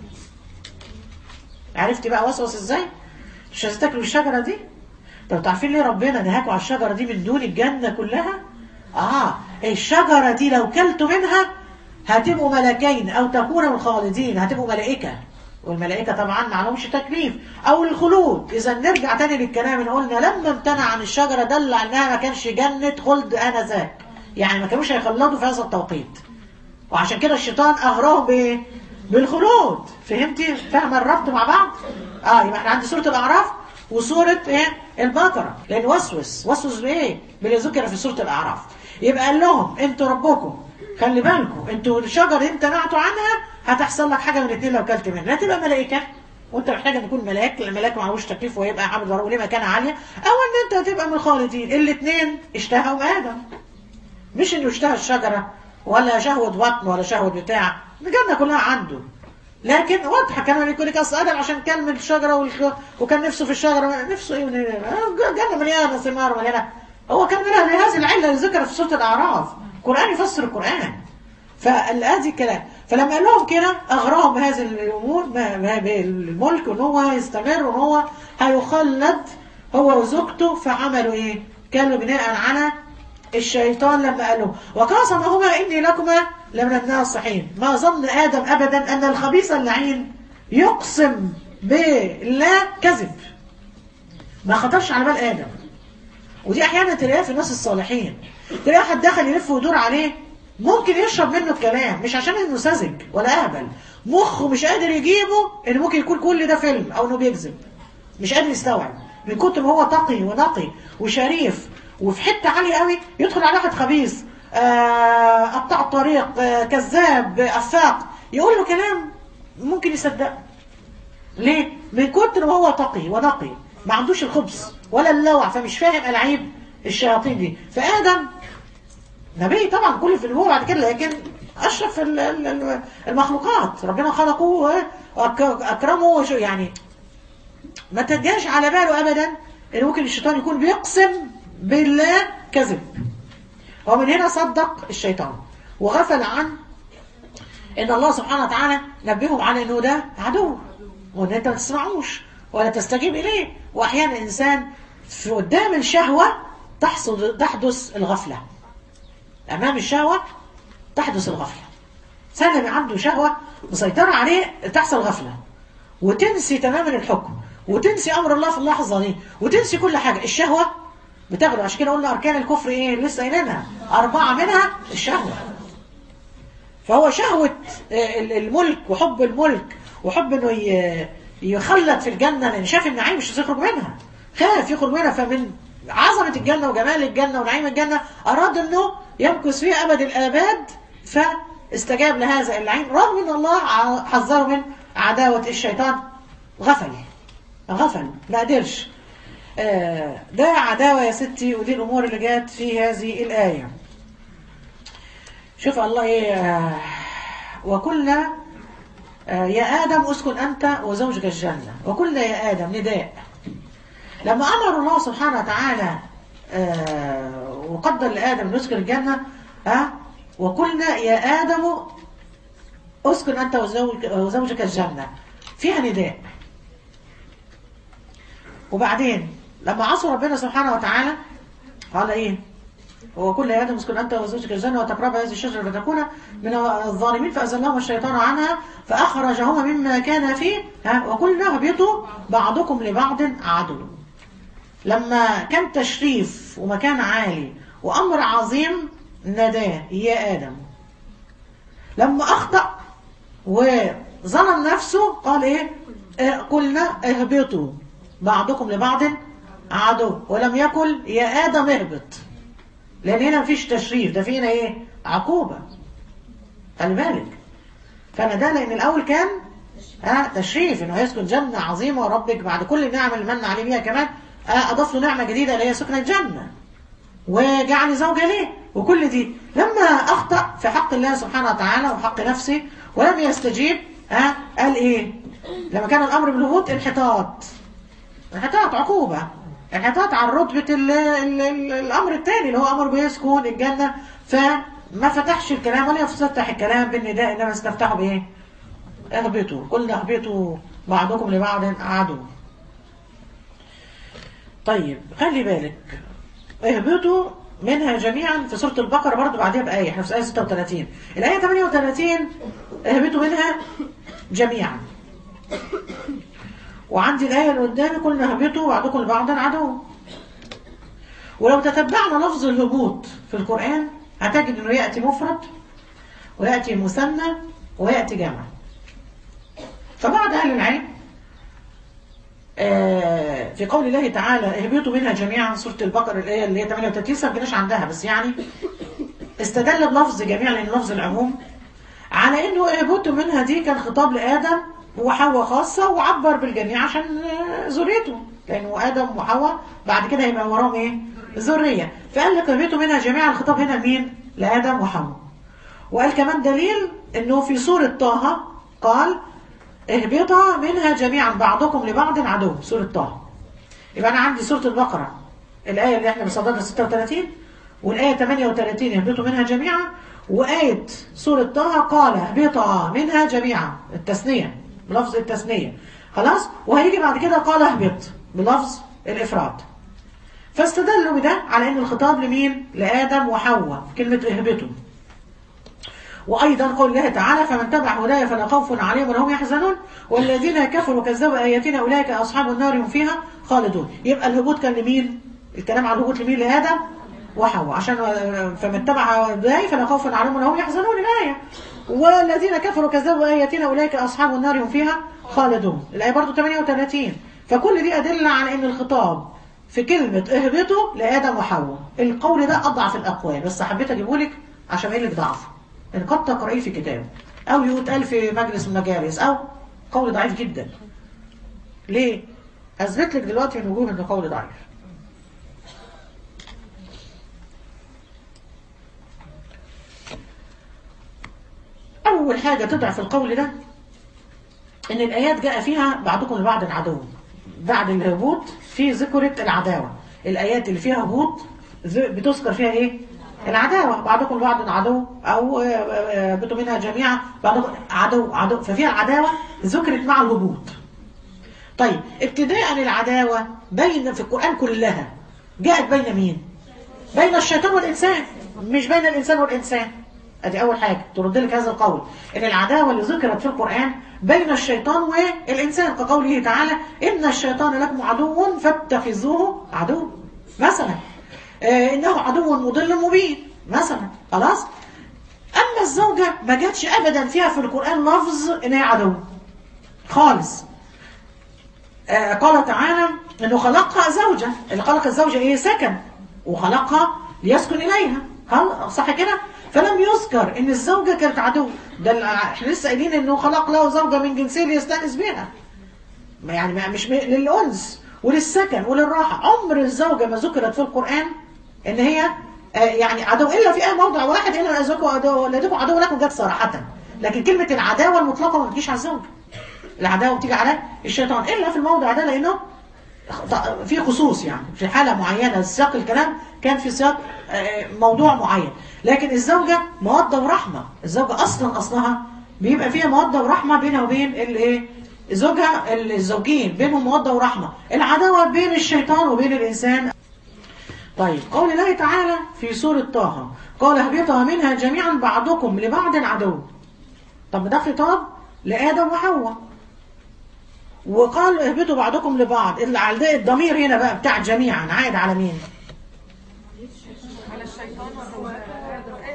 عرفتي بقى وسوس إزاي؟ مش عايزين تاكلوا الشجرة دي؟ طب تعرفين ليه ربنا نهاكوا على الشجرة دي من دون الجنة كلها؟ آه الشجرة دي لو كلتوا منها هتبقوا ملكين أو تكونوا من الخالدين هتبقوا ملائكة والملائكة طبعا ما لهمش تكليف أو الخلود إذا نرجع تاني للكلام اللي قلنا لما امتنع عن الشجرة دل على إنها ما كانش جنة خلد آنذاك يعني ما كانوش هيخلدوا في هذا التوقيت وعشان كده الشيطان أغراهم بإيه؟ بالخلود فهمتي؟ فاهمة الربط مع بعض؟ اه يبقى احنا عند سورة الأعراف وسورة ايه؟ البقرة لأن وسوس وسوس بإيه؟ باللي ذكر في سورة الأعراف يبقى قال لهم انتوا ربكم خلي بالكم انتوا الشجر اللي امتنعتوا عنها هتحصل لك حاجه من الاثنين لو كلت منها لا تبقى ملائكه وانت محتاج ان تكون ملاك الملاك معهوش تكليف ويبقى عبد وليه مكانه عاليه او ان انت هتبقى من الخالدين الاثنين اشتهوا ادم مش انه اشتهى الشجره ولا شهوه بطن ولا شهوه بتاع الجنه كلها عنده لكن واضحه كان يقول لك اصل ادم عشان كان من الشجره والخ... وكان نفسه في الشجره نفسه ايه من الجنه مليانه ثمار مليانه هو كان منها لهذه العله اللي ذكرت في سوره الاعراف القران يفسر القران فهذه الكلام فلما قال لهم كده اغراهم بهذه الامور بالملك وان هو هيستمر وان هو هيخلد هو وزوجته فعملوا ايه؟ كانوا بناء على الشيطان لما قالوا وقاسمهما اني لكما لمن الناصحين ما ظن ادم ابدا ان الخبيث اللعين يقسم بالله كذب ما خطرش على بال ادم ودي احيانا تلاقيها في الناس الصالحين تلاقي واحد دخل يلف ويدور عليه ممكن يشرب منه الكلام مش عشان انه ساذج ولا اهبل مخه مش قادر يجيبه ان ممكن يكون كل ده فيلم او انه بيكذب مش قادر يستوعب من كتر ما هو تقي ونقي وشريف وفي حته عاليه قوي يدخل على واحد خبيث آه قطع الطريق آه كذاب افاق يقول له كلام ممكن يصدقه ليه؟ من كتر ما هو تقي ونقي ما عندوش الخبث ولا اللوع فمش فاهم العيب الشياطين دي فادم نبي طبعا كل في النبوة بعد كده لكن أشرف المخلوقات ربنا خلقه وأكرمه يعني ما تجاش على باله أبدا إن ممكن الشيطان يكون بيقسم بالله كذب ومن هنا صدق الشيطان وغفل عن إن الله سبحانه وتعالى نبههم على إنه ده عدو وإن أنت ما تسمعوش ولا تستجيب إليه وأحيانا الإنسان في قدام الشهوة تحصل تحدث الغفلة أمام الشهوة تحدث الغفلة إنسان لما عنده شهوة مسيطرة عليه تحصل غفلة وتنسي تماما الحكم وتنسي أمر الله في اللحظة دي وتنسي كل حاجة الشهوة بتغلب عشان كده قلنا أركان الكفر إيه لسه قايلينها أربعة منها الشهوة فهو شهوة الملك وحب الملك وحب إنه يخلد في الجنة لأن شاف النعيم مش هيخرج منها خاف يخرج منها فمن عظمة الجنة وجمال الجنة ونعيم الجنة أراد أنه يمكث فيها أبد الآباد فاستجاب لهذا العين رغم أن الله حذره من عداوة الشيطان غفل غفل ما قدرش آه ده عداوة يا ستي ودي الأمور اللي جات في هذه الآية شوف الله إيه آه وكلنا آه يا آدم اسكن أنت وزوجك الجنة وكلنا يا آدم نداء لما أمر الله سبحانه وتعالى آه وقدر لآدم يسكن الجنة آه وقلنا يا آدم اسكن أنت وزوجك, وزوجك الجنة فيها نداء وبعدين لما عصوا ربنا سبحانه وتعالى قال إيه هو كل يا آدم اسكن أنت وزوجك الجنة وتقربا هذه الشجرة فتكون من الظالمين فأزلهم الشيطان عنها فأخرجهما مما كان فيه ها وقلنا اهبطوا بعضكم لبعض عدو لما كان تشريف ومكان عالي وأمر عظيم ناداه يا آدم لما أخطأ وظلم نفسه قال إيه اه قلنا اهبطوا بعضكم لبعض عدو ولم يقل يا آدم اهبط لأن هنا مفيش تشريف ده فينا إيه عقوبة خلي بالك فأنا ده لأن الأول كان آه تشريف إنه يسكن جنة عظيمة وربك بعد كل النعم اللي من عليه بيها كمان آه أضاف له نعمة جديدة اللي هي سكن الجنة وجعل زوجة ليه وكل دي لما أخطأ في حق الله سبحانه وتعالى وحق نفسه ولم يستجيب ها قال إيه لما كان الأمر بالهبوط انحطاط انحطاط عقوبة انحطاط عن رتبة ال ال ال الأمر الثاني اللي هو أمر بيسكن الجنة فما فتحش الكلام ولا يفتح الكلام بالنداء إنما استفتحوا بإيه اهبطوا قلنا اهبطوا بعضكم لبعض عدو طيب خلي بالك اهبطوا منها جميعا في سورة البقرة برضو بعدها بآية احنا في آية 36 الآية 38 اهبطوا منها جميعا وعندي الآية اللي قدامي قلنا اهبطوا بعضكم لبعض عدو ولو تتبعنا لفظ الهبوط في القرآن هتجد انه يأتي مفرد ويأتي مثنى ويأتي جمع فبعض أهل العلم آه في قول الله تعالى اهبطوا منها جميعا سورة البقرة الآية اللي هي 38 لسه ما جيناش عندها بس يعني استدل بلفظ جميع لأن لفظ العموم على انه اهبطوا منها دي كان خطاب لآدم وحواء خاصة وعبر بالجميع عشان ذريته لأنه آدم وحواء بعد كده هيبقى وراهم ايه ذرية فقال لك اهبطوا منها جميعا الخطاب هنا مين لآدم وحواء وقال كمان دليل انه في سورة طه قال اهبطا منها جميعا بعضكم لبعض عدو سورة طه يبقى أنا عندي سورة البقرة الآية اللي احنا بصددنا 36 والآية 38 اهبطوا منها جميعا وآية سورة طه قال اهبطا منها جميعا التثنية بلفظ التثنية خلاص وهيجي بعد كده قال اهبط بلفظ الإفراد فاستدلوا بده على ان الخطاب لمين لآدم وحواء كلمة اهبطوا وأيضا قول الله تعالى فمن تبع هدايا فلا خوف عليهم ولا هم يحزنون والذين كفروا وكذبوا آياتنا أولئك أصحاب النار هم فيها خالدون يبقى الهبوط كان لمين الكلام على الهبوط لمين لآدم وحواء عشان فمن تبع هدايا فلا خوف عليهم ولا هم يحزنون الآية والذين كفروا وكذبوا آياتنا أولئك أصحاب النار هم فيها خالدون الآية برضو 38 فكل دي أدلة على أن الخطاب في كلمة اهبطوا لآدم وحواء القول ده أضعف الأقوال بس حبيت أجيبه لك عشان أقول لك ضعفه إن قد تقرأيه في كتاب أو يتقال في مجلس من المجالس أو قول ضعيف جدا ليه؟ أثبت لك دلوقتي من وجوه إنه قول ضعيف أول حاجة تضعف القول ده إن الآيات جاء فيها بعضكم لبعض عدو بعد الهبوط في ذكرة العداوة الآيات اللي فيها هبوط بتذكر فيها إيه؟ العداوة بعضكم لبعض عدو أو بتوا منها جميعا بعضكم عدو عدو ففيها العداوة ذكرت مع الهبوط طيب ابتداء العداوة بين في القرآن كلها جاءت بين مين بين الشيطان والإنسان مش بين الإنسان والإنسان ادي اول حاجة ترد لك هذا القول ان العداوة اللي ذكرت في القرآن بين الشيطان والإنسان كقوله تعالى إن الشيطان لكم عدو فاتخذوه عدو مثلا آه إنه عدو مضل مبين مثلا خلاص أما الزوجة ما جاتش أبدا فيها في القرآن لفظ إن هي عدو خالص آه قال تعالى إنه خلقها زوجة اللي خلق الزوجة إيه سكن وخلقها ليسكن إليها صح كده فلم يذكر ان الزوجة كانت عدو ده احنا لسه قايلين انه خلق له زوجة من جنسيه ليستأنس بها يعني مش للأنس وللسكن وللراحة عمر الزوجة ما ذكرت في القرآن ان هي يعني عدو الا في اي موضع واحد ان ازواجكم عدو ولدكم عدو لكم جت صراحة لكن كلمة العداوة المطلقة ما بتجيش على الزوج العداوة بتيجي على الشيطان الا في الموضع ده لانه في خصوص يعني في حالة معينة سياق الكلام كان في سياق موضوع معين لكن الزوجة مودة ورحمة الزوجة أصلا أصلها بيبقى فيها مودة ورحمة بينها وبين الايه زوجها الزوجين بينهم مودة ورحمة العداوة بين الشيطان وبين الإنسان طيب قول الله تعالى في سورة طه قال اهبطها منها جميعا بعضكم لبعض عدو طب ده خطاب لآدم وحواء وقال اهبطوا بعضكم لبعض الضمير هنا بقى بتاع جميعا عائد على مين على الشيطان والرجال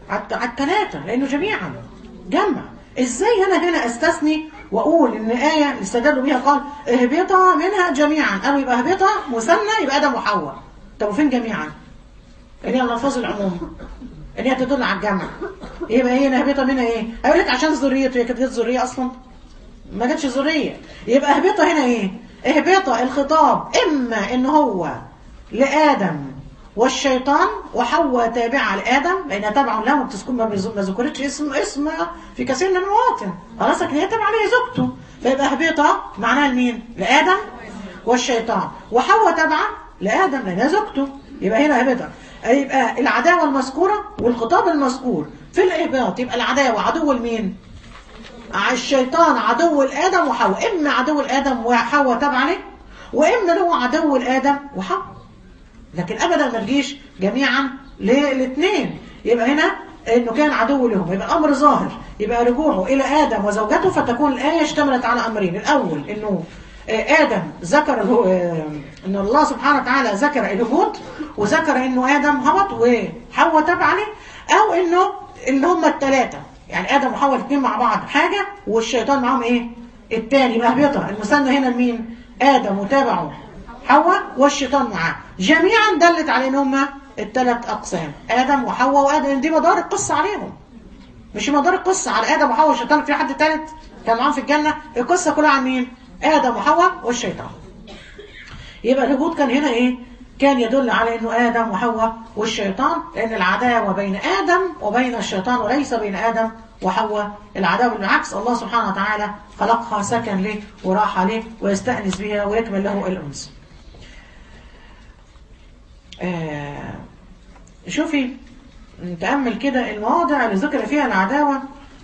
على على الثلاثة لأنه جميعا جمع ازاي انا هنا استثني واقول ان آية اللي استدلوا بيها قال اهبطا منها جميعا قالوا يبقى اهبطا مثنى يبقى ادم وحواء طب وفين جميعا؟ اللي هي الالفاظ العموم اللي هي تدل على الجمع يبقى هي اهبطا منها ايه؟ هيقول لك عشان ذريته هي كانت جت ذريه اصلا ما جاتش ذريه يبقى اهبطا هنا ايه؟ اهبطا الخطاب اما ان هو لادم والشيطان وحواء تابعة لآدم لأنها تابعة له بتذكر ما بيذ- ما ذكرتش اسم اسم في كثير من المواطن خلاص لكن هي تابعة ليه زوجته فيبقى هبطة معناها لمين؟ لآدم والشيطان وحواء تابعة لآدم لأنها زوجته يبقى هنا هبطة يبقى العداوة المذكورة والخطاب المذكور في الإهباط يبقى العداوة عدو لمين؟ الشيطان عدو لآدم وحواء إما عدو لآدم وحواء تابعة ليه وإما هو عدو لآدم وحواء لكن ابدا ما تجيش جميعا للاثنين يبقى هنا انه كان عدو لهم يبقى امر ظاهر يبقى رجوعه الى ادم وزوجته فتكون الايه اشتملت على امرين الاول انه آه، ادم ذكر الهو- آه، ان الله سبحانه وتعالى ذكر الهبوط وذكر انه ادم هبط وحواء تبع عليه او انه اللي هم الثلاثه يعني ادم وحواء الاثنين مع بعض حاجه والشيطان معاهم ايه الثاني يبقى اهبطه المثنى هنا لمين ادم وتابعه حواء والشيطان معاه جميعا دلت على ان هما الثلاث اقسام ادم وحواء وادم دي مدار القصه عليهم مش مدار القصه على ادم وحواء والشيطان في حد ثالث كان معاهم في الجنه القصه كلها عن مين ادم وحواء والشيطان يبقى الهبوط كان هنا ايه كان يدل على انه ادم وحواء والشيطان لان العداوه بين ادم وبين الشيطان وليس بين ادم وحواء العداوه بالعكس الله سبحانه وتعالى خلقها سكن له وراحه له ويستانس بها ويكمل له الانس آه شوفي نتأمل كده المواضع اللي ذكر فيها العداوة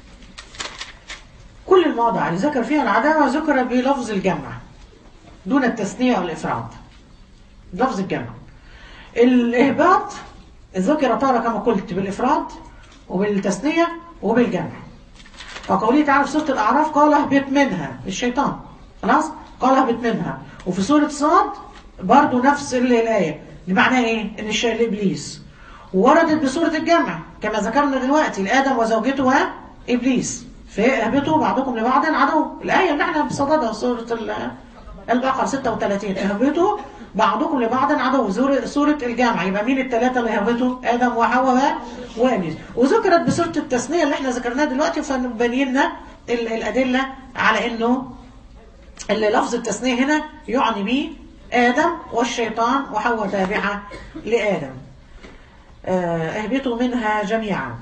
كل المواضع اللي ذكر فيها العداوة ذكر بلفظ الجمع دون التثنية والإفراد لفظ الجمع الإهباط ذكر تارة كما قلت بالإفراد وبالتثنية وبالجمع فقوله تعالى في سورة الأعراف قال اهبط منها الشيطان خلاص قال اهبط منها وفي سورة صاد برضو نفس ال- الآية دي معناها إيه؟ إن الشيء إبليس وردت بسورة الجمع كما ذكرنا دلوقتي لآدم وزوجته وإبليس فاهبطوا بعضكم لبعض عدو الآية اللي احنا بصددها سورة ال- البقرة 36 اهبطوا بعضكم لبعض عدو زور- سورة الجامعة يبقى مين الثلاثة اللي هبطوا آدم وحواء وإبليس وذكرت بسورة التثنية اللي احنا ذكرناها دلوقتي فبينا ال- الأدلة على إنه اللي لفظ التثنية هنا يعني به آدم والشيطان وحواء تابعة لآدم آه، اهبطوا منها جميعا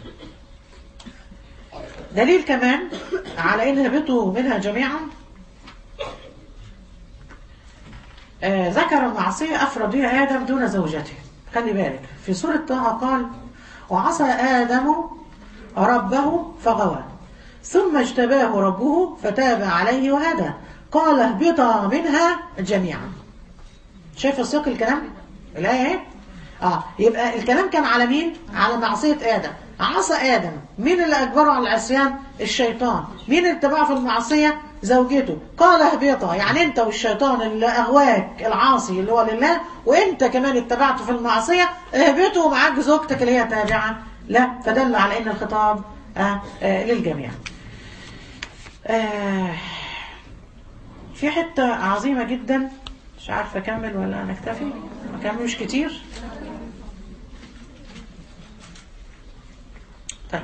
دليل كمان على ان اهبطوا منها جميعا آه، ذكر المعصية أفرد بها آدم دون زوجته خلي بالك في سورة طه قال وعصى آدم ربه فغوى ثم اجتباه ربه فتاب عليه وهدى قال اهبطا منها جميعا شايف سياق الكلام الآية اهي اه يبقى الكلام كان على مين على معصية آدم عصى آدم مين اللي أجبره على العصيان الشيطان مين اللي اتبعه في المعصية زوجته قال اهبطا يعني انت والشيطان اللي أغواك العاصي اللي هو لله وانت كمان اتبعته في المعصية اهبطوا ومعاك زوجتك اللي هي تابعة لا فدل على ان الخطاب آه آه للجميع آه في حتة عظيمة جدا مش عارفة أكمل ولا نكتفي ما كملوش كتير طيب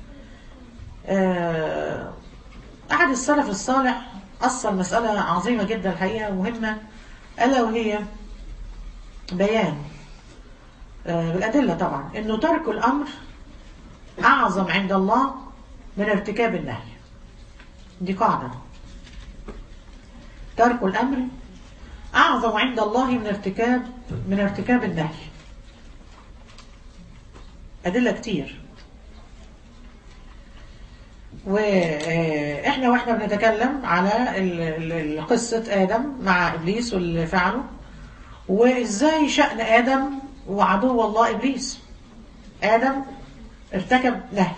آه، أحد السلف الصالح أصل مسألة عظيمة جدا الحقيقة مهمة ألا وهي بيان آه، بالأدلة طبعا إنه ترك الأمر أعظم عند الله من ارتكاب النهي دي قاعدة ترك الأمر أعظم عند الله من ارتكاب من ارتكاب النهي أدلة كتير وإحنا وإحنا بنتكلم على ال- ال- قصة آدم مع إبليس واللي فعله وإزاي شأن آدم وعدو الله إبليس آدم ارتكب نهي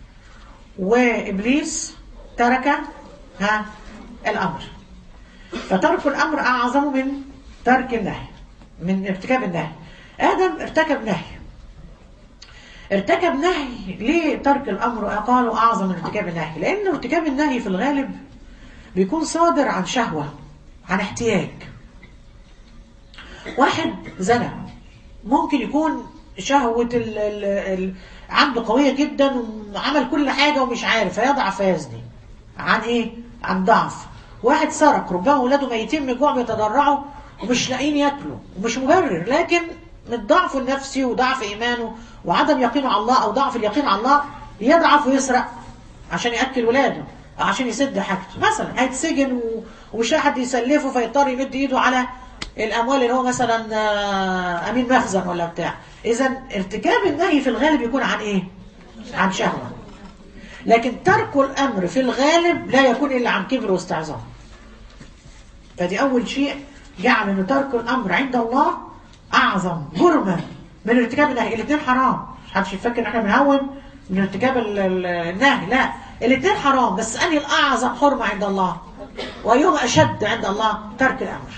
وإبليس ترك ها الأمر فترك الأمر أعظم من ترك النهي من ارتكاب النهي آدم ارتكب نهي ارتكب نهي ليه ترك الأمر قالوا أعظم من ارتكاب النهي لأن ارتكاب النهي في الغالب بيكون صادر عن شهوة عن احتياج واحد زنى ممكن يكون شهوة ال ال ال عنده قوية جدا وعمل كل حاجة ومش عارف فيضعف فيزني عن ايه؟ عن ضعف واحد سرق ربما ولاده ميتين من الجوع بيتضرعوا ومش لاقيين ياكلوا ومش مبرر لكن من ضعفه النفسي وضعف ايمانه وعدم يقينه على الله او ضعف اليقين على الله يضعف ويسرق عشان ياكل ولاده أو عشان يسد حاجته مثلا هيتسجن و- ومش لاقي حد يسلفه فيضطر يمد ايده على الاموال اللي هو مثلا آه، امين مخزن ولا بتاع اذا ارتكاب النهي في الغالب يكون عن ايه عن شهوه لكن ترك الامر في الغالب لا يكون الا عن كبر واستعظام فدي اول شيء جعل ان ترك الامر عند الله اعظم جرما من ارتكاب النهي الاثنين حرام مش حدش يفكر ان احنا بنهون من ارتكاب ال- ال- النهي لا الاثنين حرام بس انهي الاعظم حرمه عند الله وايهما اشد عند الله ترك الامر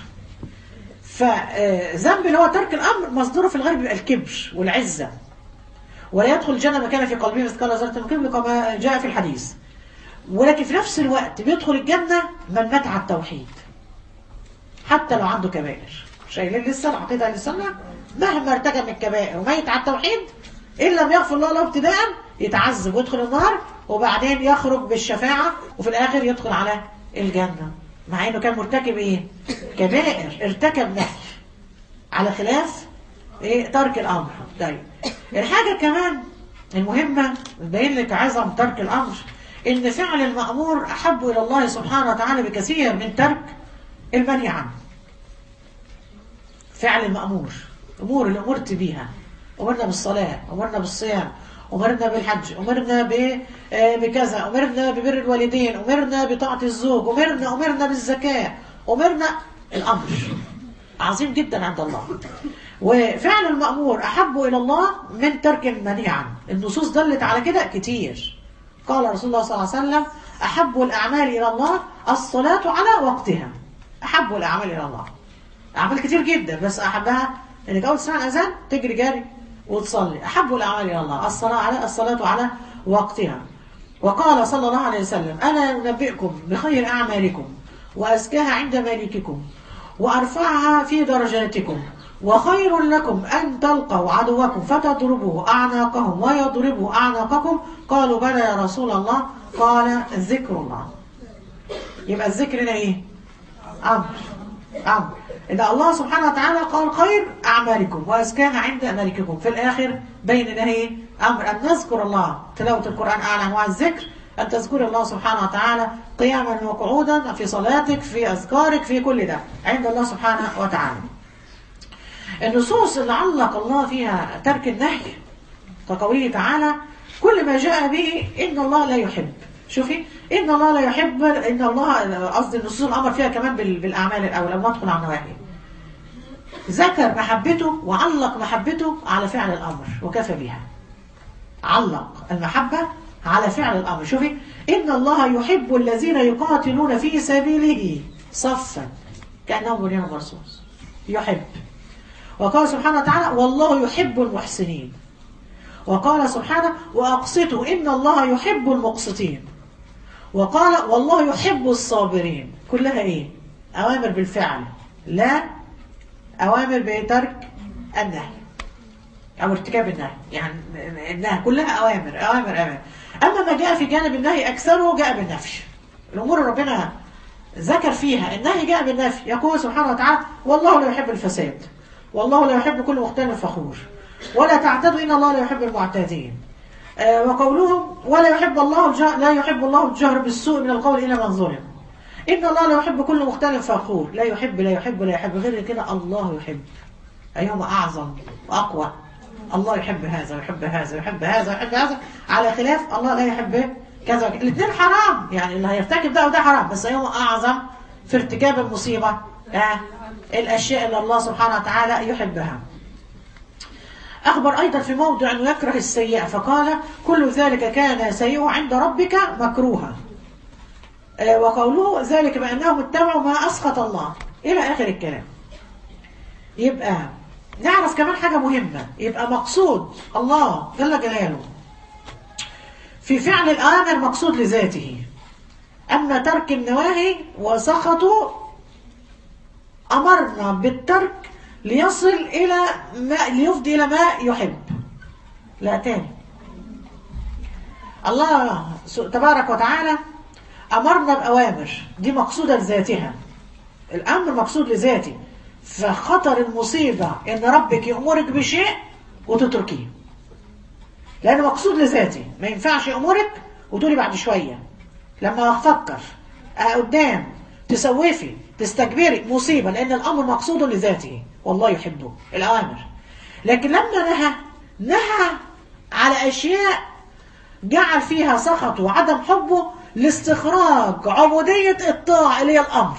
فذنب اللي هو ترك الامر مصدره في الغالب يبقى الكبر والعزه ولا يدخل الجنه ما كان في قلبه مثقال ذره من كبر كما جاء في الحديث ولكن في نفس الوقت بيدخل الجنه من مات على التوحيد حتى لو عنده كبائر شايلين لسه العقيده اهل السنه مهما ارتكب من الكبائر وميت على التوحيد ان لم يغفر الله له ابتداء يتعذب ويدخل النار وبعدين يخرج بالشفاعه وفي الاخر يدخل على الجنه مع انه كان مرتكب ايه؟ كبائر ارتكب نهي على خلاف ايه ترك الامر طيب الحاجه كمان المهمه تبين لك عظم ترك الامر ان فعل المامور احب الى الله سبحانه وتعالى بكثير من ترك المنهي عنه فعل المامور امور اللي امرت بيها امرنا بالصلاه امرنا بالصيام امرنا بالحج امرنا ب- آه، بكذا امرنا ببر الوالدين امرنا بطاعه الزوج امرنا امرنا بالزكاه امرنا الامر عظيم جدا عند الله وفعل المأمور أحب إلى الله من ترك المنهي عنه النصوص دلت على كده كتير قال رسول الله صلى الله عليه وسلم أحب الأعمال إلى الله الصلاة على وقتها أحب الأعمال إلى الله أعمال كتير جدا بس أحبها إنك أول تسمع الأذان تجري جاري وتصلي أحب الأعمال إلى الله الصلاة على الصلاة على وقتها وقال صلى الله عليه وسلم أنا أنبئكم بخير أعمالكم وأزكاها عند مالككم وأرفعها في درجاتكم وخير لكم أن تلقوا عدوكم فتضربوا أعناقهم ويضربوا أعناقكم قالوا بلى يا رسول الله قال ذكر الله يبقى الذكر هنا إيه؟ أمر أمر إن الله سبحانه وتعالى قال خير أعمالكم وأزكاها عند ملككم في الآخر بين ده إيه؟ أمر أن نذكر الله تلاوة القرآن أعلى أنواع الذكر أن تذكر الله سبحانه وتعالى قياما وقعودا في صلاتك في أذكارك في كل ده عند الله سبحانه وتعالى النصوص اللي علق الله فيها ترك النهي كقوله تعالى كل ما جاء به إن الله لا يحب شوفي إن الله لا يحب إن الله قصدي النصوص الأمر فيها كمان بال- بالأعمال الأول لما ندخل على النواحي ذكر محبته وعلق محبته على فعل الأمر وكفى بها علق المحبة على فعل الأمر شوفي إن الله يحب الذين يقاتلون في سبيله صفا كأنهم بنيان مرصوص يحب وقال سبحانه وتعالى والله يحب المحسنين وقال سبحانه وأقسطوا إن الله يحب المقسطين وقال والله يحب الصابرين كلها إيه أوامر بالفعل لا أوامر بترك النهي أو ارتكاب النهي يعني النهي كلها أوامر أوامر أوامر أما ما جاء في جانب النهي أكثره جاء بالنفي الأمور اللي ربنا ذكر فيها النهي جاء بالنفي يقول سبحانه وتعالى والله لا يحب الفساد والله لا يحب كل مختال فخور ولا تعتدوا إن الله لا يحب المعتدين آه وقولهم ولا يحب الله الجهر لا يحب الله الجهر بالسوء من القول إلى من ظلم إن الله لا يحب كل مختال فخور لا يحب لا يحب لا يحب غير كده الله يحب أيهما أعظم وأقوى الله يحب هذا ويحب هذا ويحب هذا ويحب هذا على خلاف الله لا يحب كذا الاثنين حرام يعني اللي هيرتكب ده وده حرام بس أيهما أعظم في ارتكاب المصيبة آه الأشياء اللي الله سبحانه وتعالى يحبها أخبر أيضا في موضع أنه يكره السيئة فقال كل ذلك كان سيئه عند ربك مكروها آه، وقوله ذلك بأنهم اتبعوا ما أسخط الله إلى آخر الكلام يبقى نعرف كمان حاجة مهمة يبقى مقصود الله جل جلاله في فعل الآمر مقصود لذاته أما ترك النواهي وسخطه أمرنا بالترك ليصل إلى ما ليفضي إلى ما يحب لا تاني الله تبارك وتعالى أمرنا بأوامر دي مقصودة لذاتها الأمر مقصود لذاته فخطر المصيبة إن ربك يأمرك بشيء وتتركيه لأنه مقصود لذاته ما ينفعش يأمرك وتقولي بعد شوية لما أفكر أه قدام تسوفي تستكبري مصيبة لأن الأمر مقصود لذاته والله يحبه الأوامر لكن لما نهى نهى على أشياء جعل فيها سخطه وعدم حبه لاستخراج عبودية الطاعة اللي هي الأمر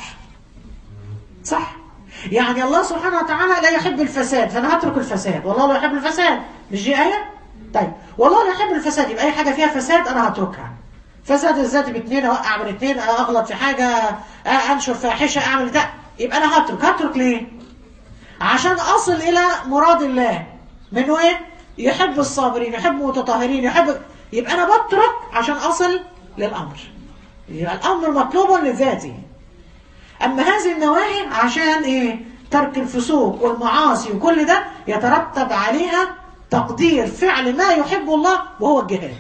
صح يعني الله سبحانه وتعالى لا يحب الفساد فأنا هترك الفساد والله لا يحب الفساد مش دي آية طيب والله لا يحب الفساد يبقى أي حاجة فيها فساد أنا هتركها فساد الذات باثنين اوقع من اثنين اغلط في حاجة انشر فاحشة اعمل ده يبقى انا هترك هترك ليه عشان اصل الى مراد الله منه ايه يحب الصابرين يحب المتطهرين يحب يبقى انا بترك عشان اصل للامر يبقى الامر مطلوب لذاته اما هذه النواهي عشان ايه ترك الفسوق والمعاصي وكل ده يترتب عليها تقدير فعل ما يحب الله وهو الجهاد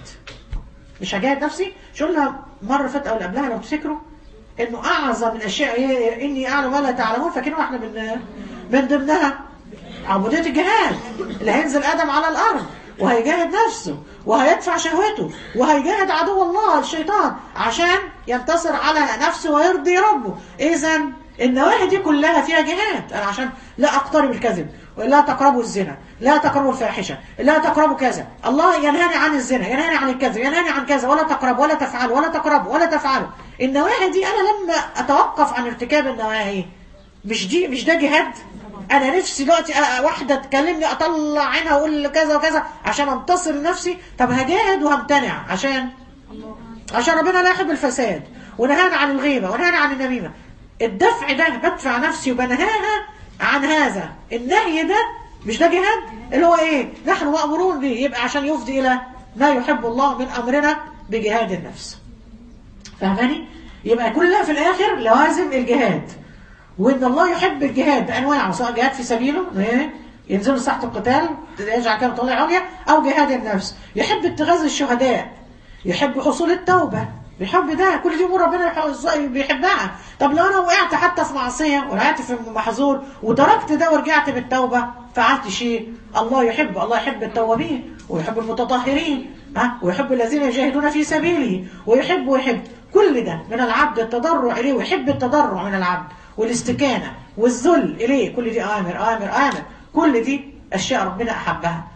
مش هجاهد نفسي شو قلنا مرة فاتت أو اللي قبلها لو تفتكروا إنه أعظم الأشياء هي إني أعلم ما لا تعلمون فاكرين إحنا من من ضمنها عبودية الجهاد اللي هينزل آدم على الأرض وهيجاهد نفسه وهيدفع شهوته وهيجاهد عدو الله الشيطان عشان ينتصر على نفسه ويرضي ربه إذا النواحي دي كلها فيها جهاد أنا عشان لا أقترب الكذب لا تقربوا الزنا لا تقربوا الفاحشة لا تقربوا كذا الله ينهاني عن الزنا ينهاني عن الكذب ينهاني عن كذا ولا تقرب ولا تفعل ولا تقرب ولا تفعلوا النواهي دي أنا لما أتوقف عن ارتكاب النواهي مش دي مش ده جهاد أنا نفسي دلوقتي واحدة تكلمني أطلع عينها وأقول كذا وكذا عشان أنتصر لنفسي طب هجاهد وهمتنع عشان عشان ربنا لا يحب الفساد ونهانا عن الغيبة ونهانا عن النميمة الدفع ده بدفع نفسي وبنهاها عن هذا النهي ده مش ده جهاد اللي هو ايه نحن مأمورون به يبقى عشان يفضي الى ما يحب الله من امرنا بجهاد النفس فاهماني يبقى كلها في الاخر لوازم الجهاد وان الله يحب الجهاد بانواعه سواء جهاد في سبيله ايه ينزلوا تحت القتال يجعل كده طلع عليا او جهاد النفس يحب اتخاذ الشهداء يحب حصول التوبه بيحب ده كل دي امور ربنا بيحبها طب لو انا وقعت حتى في معصيه وقعت في محظور وتركت ده ورجعت بالتوبه فعلت شيء الله يحب الله يحب التوابين ويحب المتطهرين ها ويحب الذين يجاهدون في سبيله ويحب ويحب كل ده من العبد التضرع اليه ويحب التضرع من العبد والاستكانه والذل اليه كل دي اوامر اوامر اوامر كل دي اشياء ربنا احبها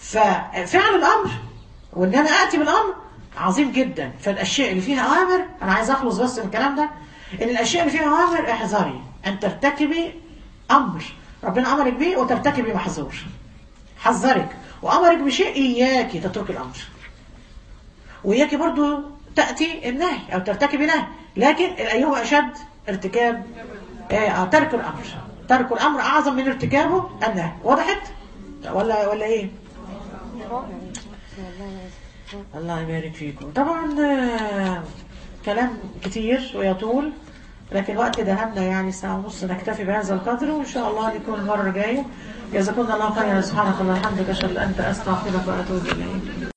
ففعل الامر وان انا اتي بالامر عظيم جدا فالاشياء اللي فيها اوامر انا عايز اخلص بس من الكلام ده ان الاشياء اللي فيها اوامر احذري ان ترتكبي امر ربنا امرك بيه وترتكبي محظور حذرك وامرك بشيء اياكي تترك الامر واياكي برضو تاتي النهي او ترتكبي نهي لكن ايهما اشد ارتكاب آه ترك الامر ترك الامر اعظم من ارتكابه النهي وضحت ولا ولا ايه الله يبارك فيكم طبعا كلام كتير ويطول لكن وقت دهمنا يعني ساعة ونص نكتفي بهذا القدر وإن شاء الله نكون المرة الجاية جزاكم الله خيرا سبحانك اللهم وبحمدك أشهد أن لا إله إلا أنت أستغفرك وأتوب إليك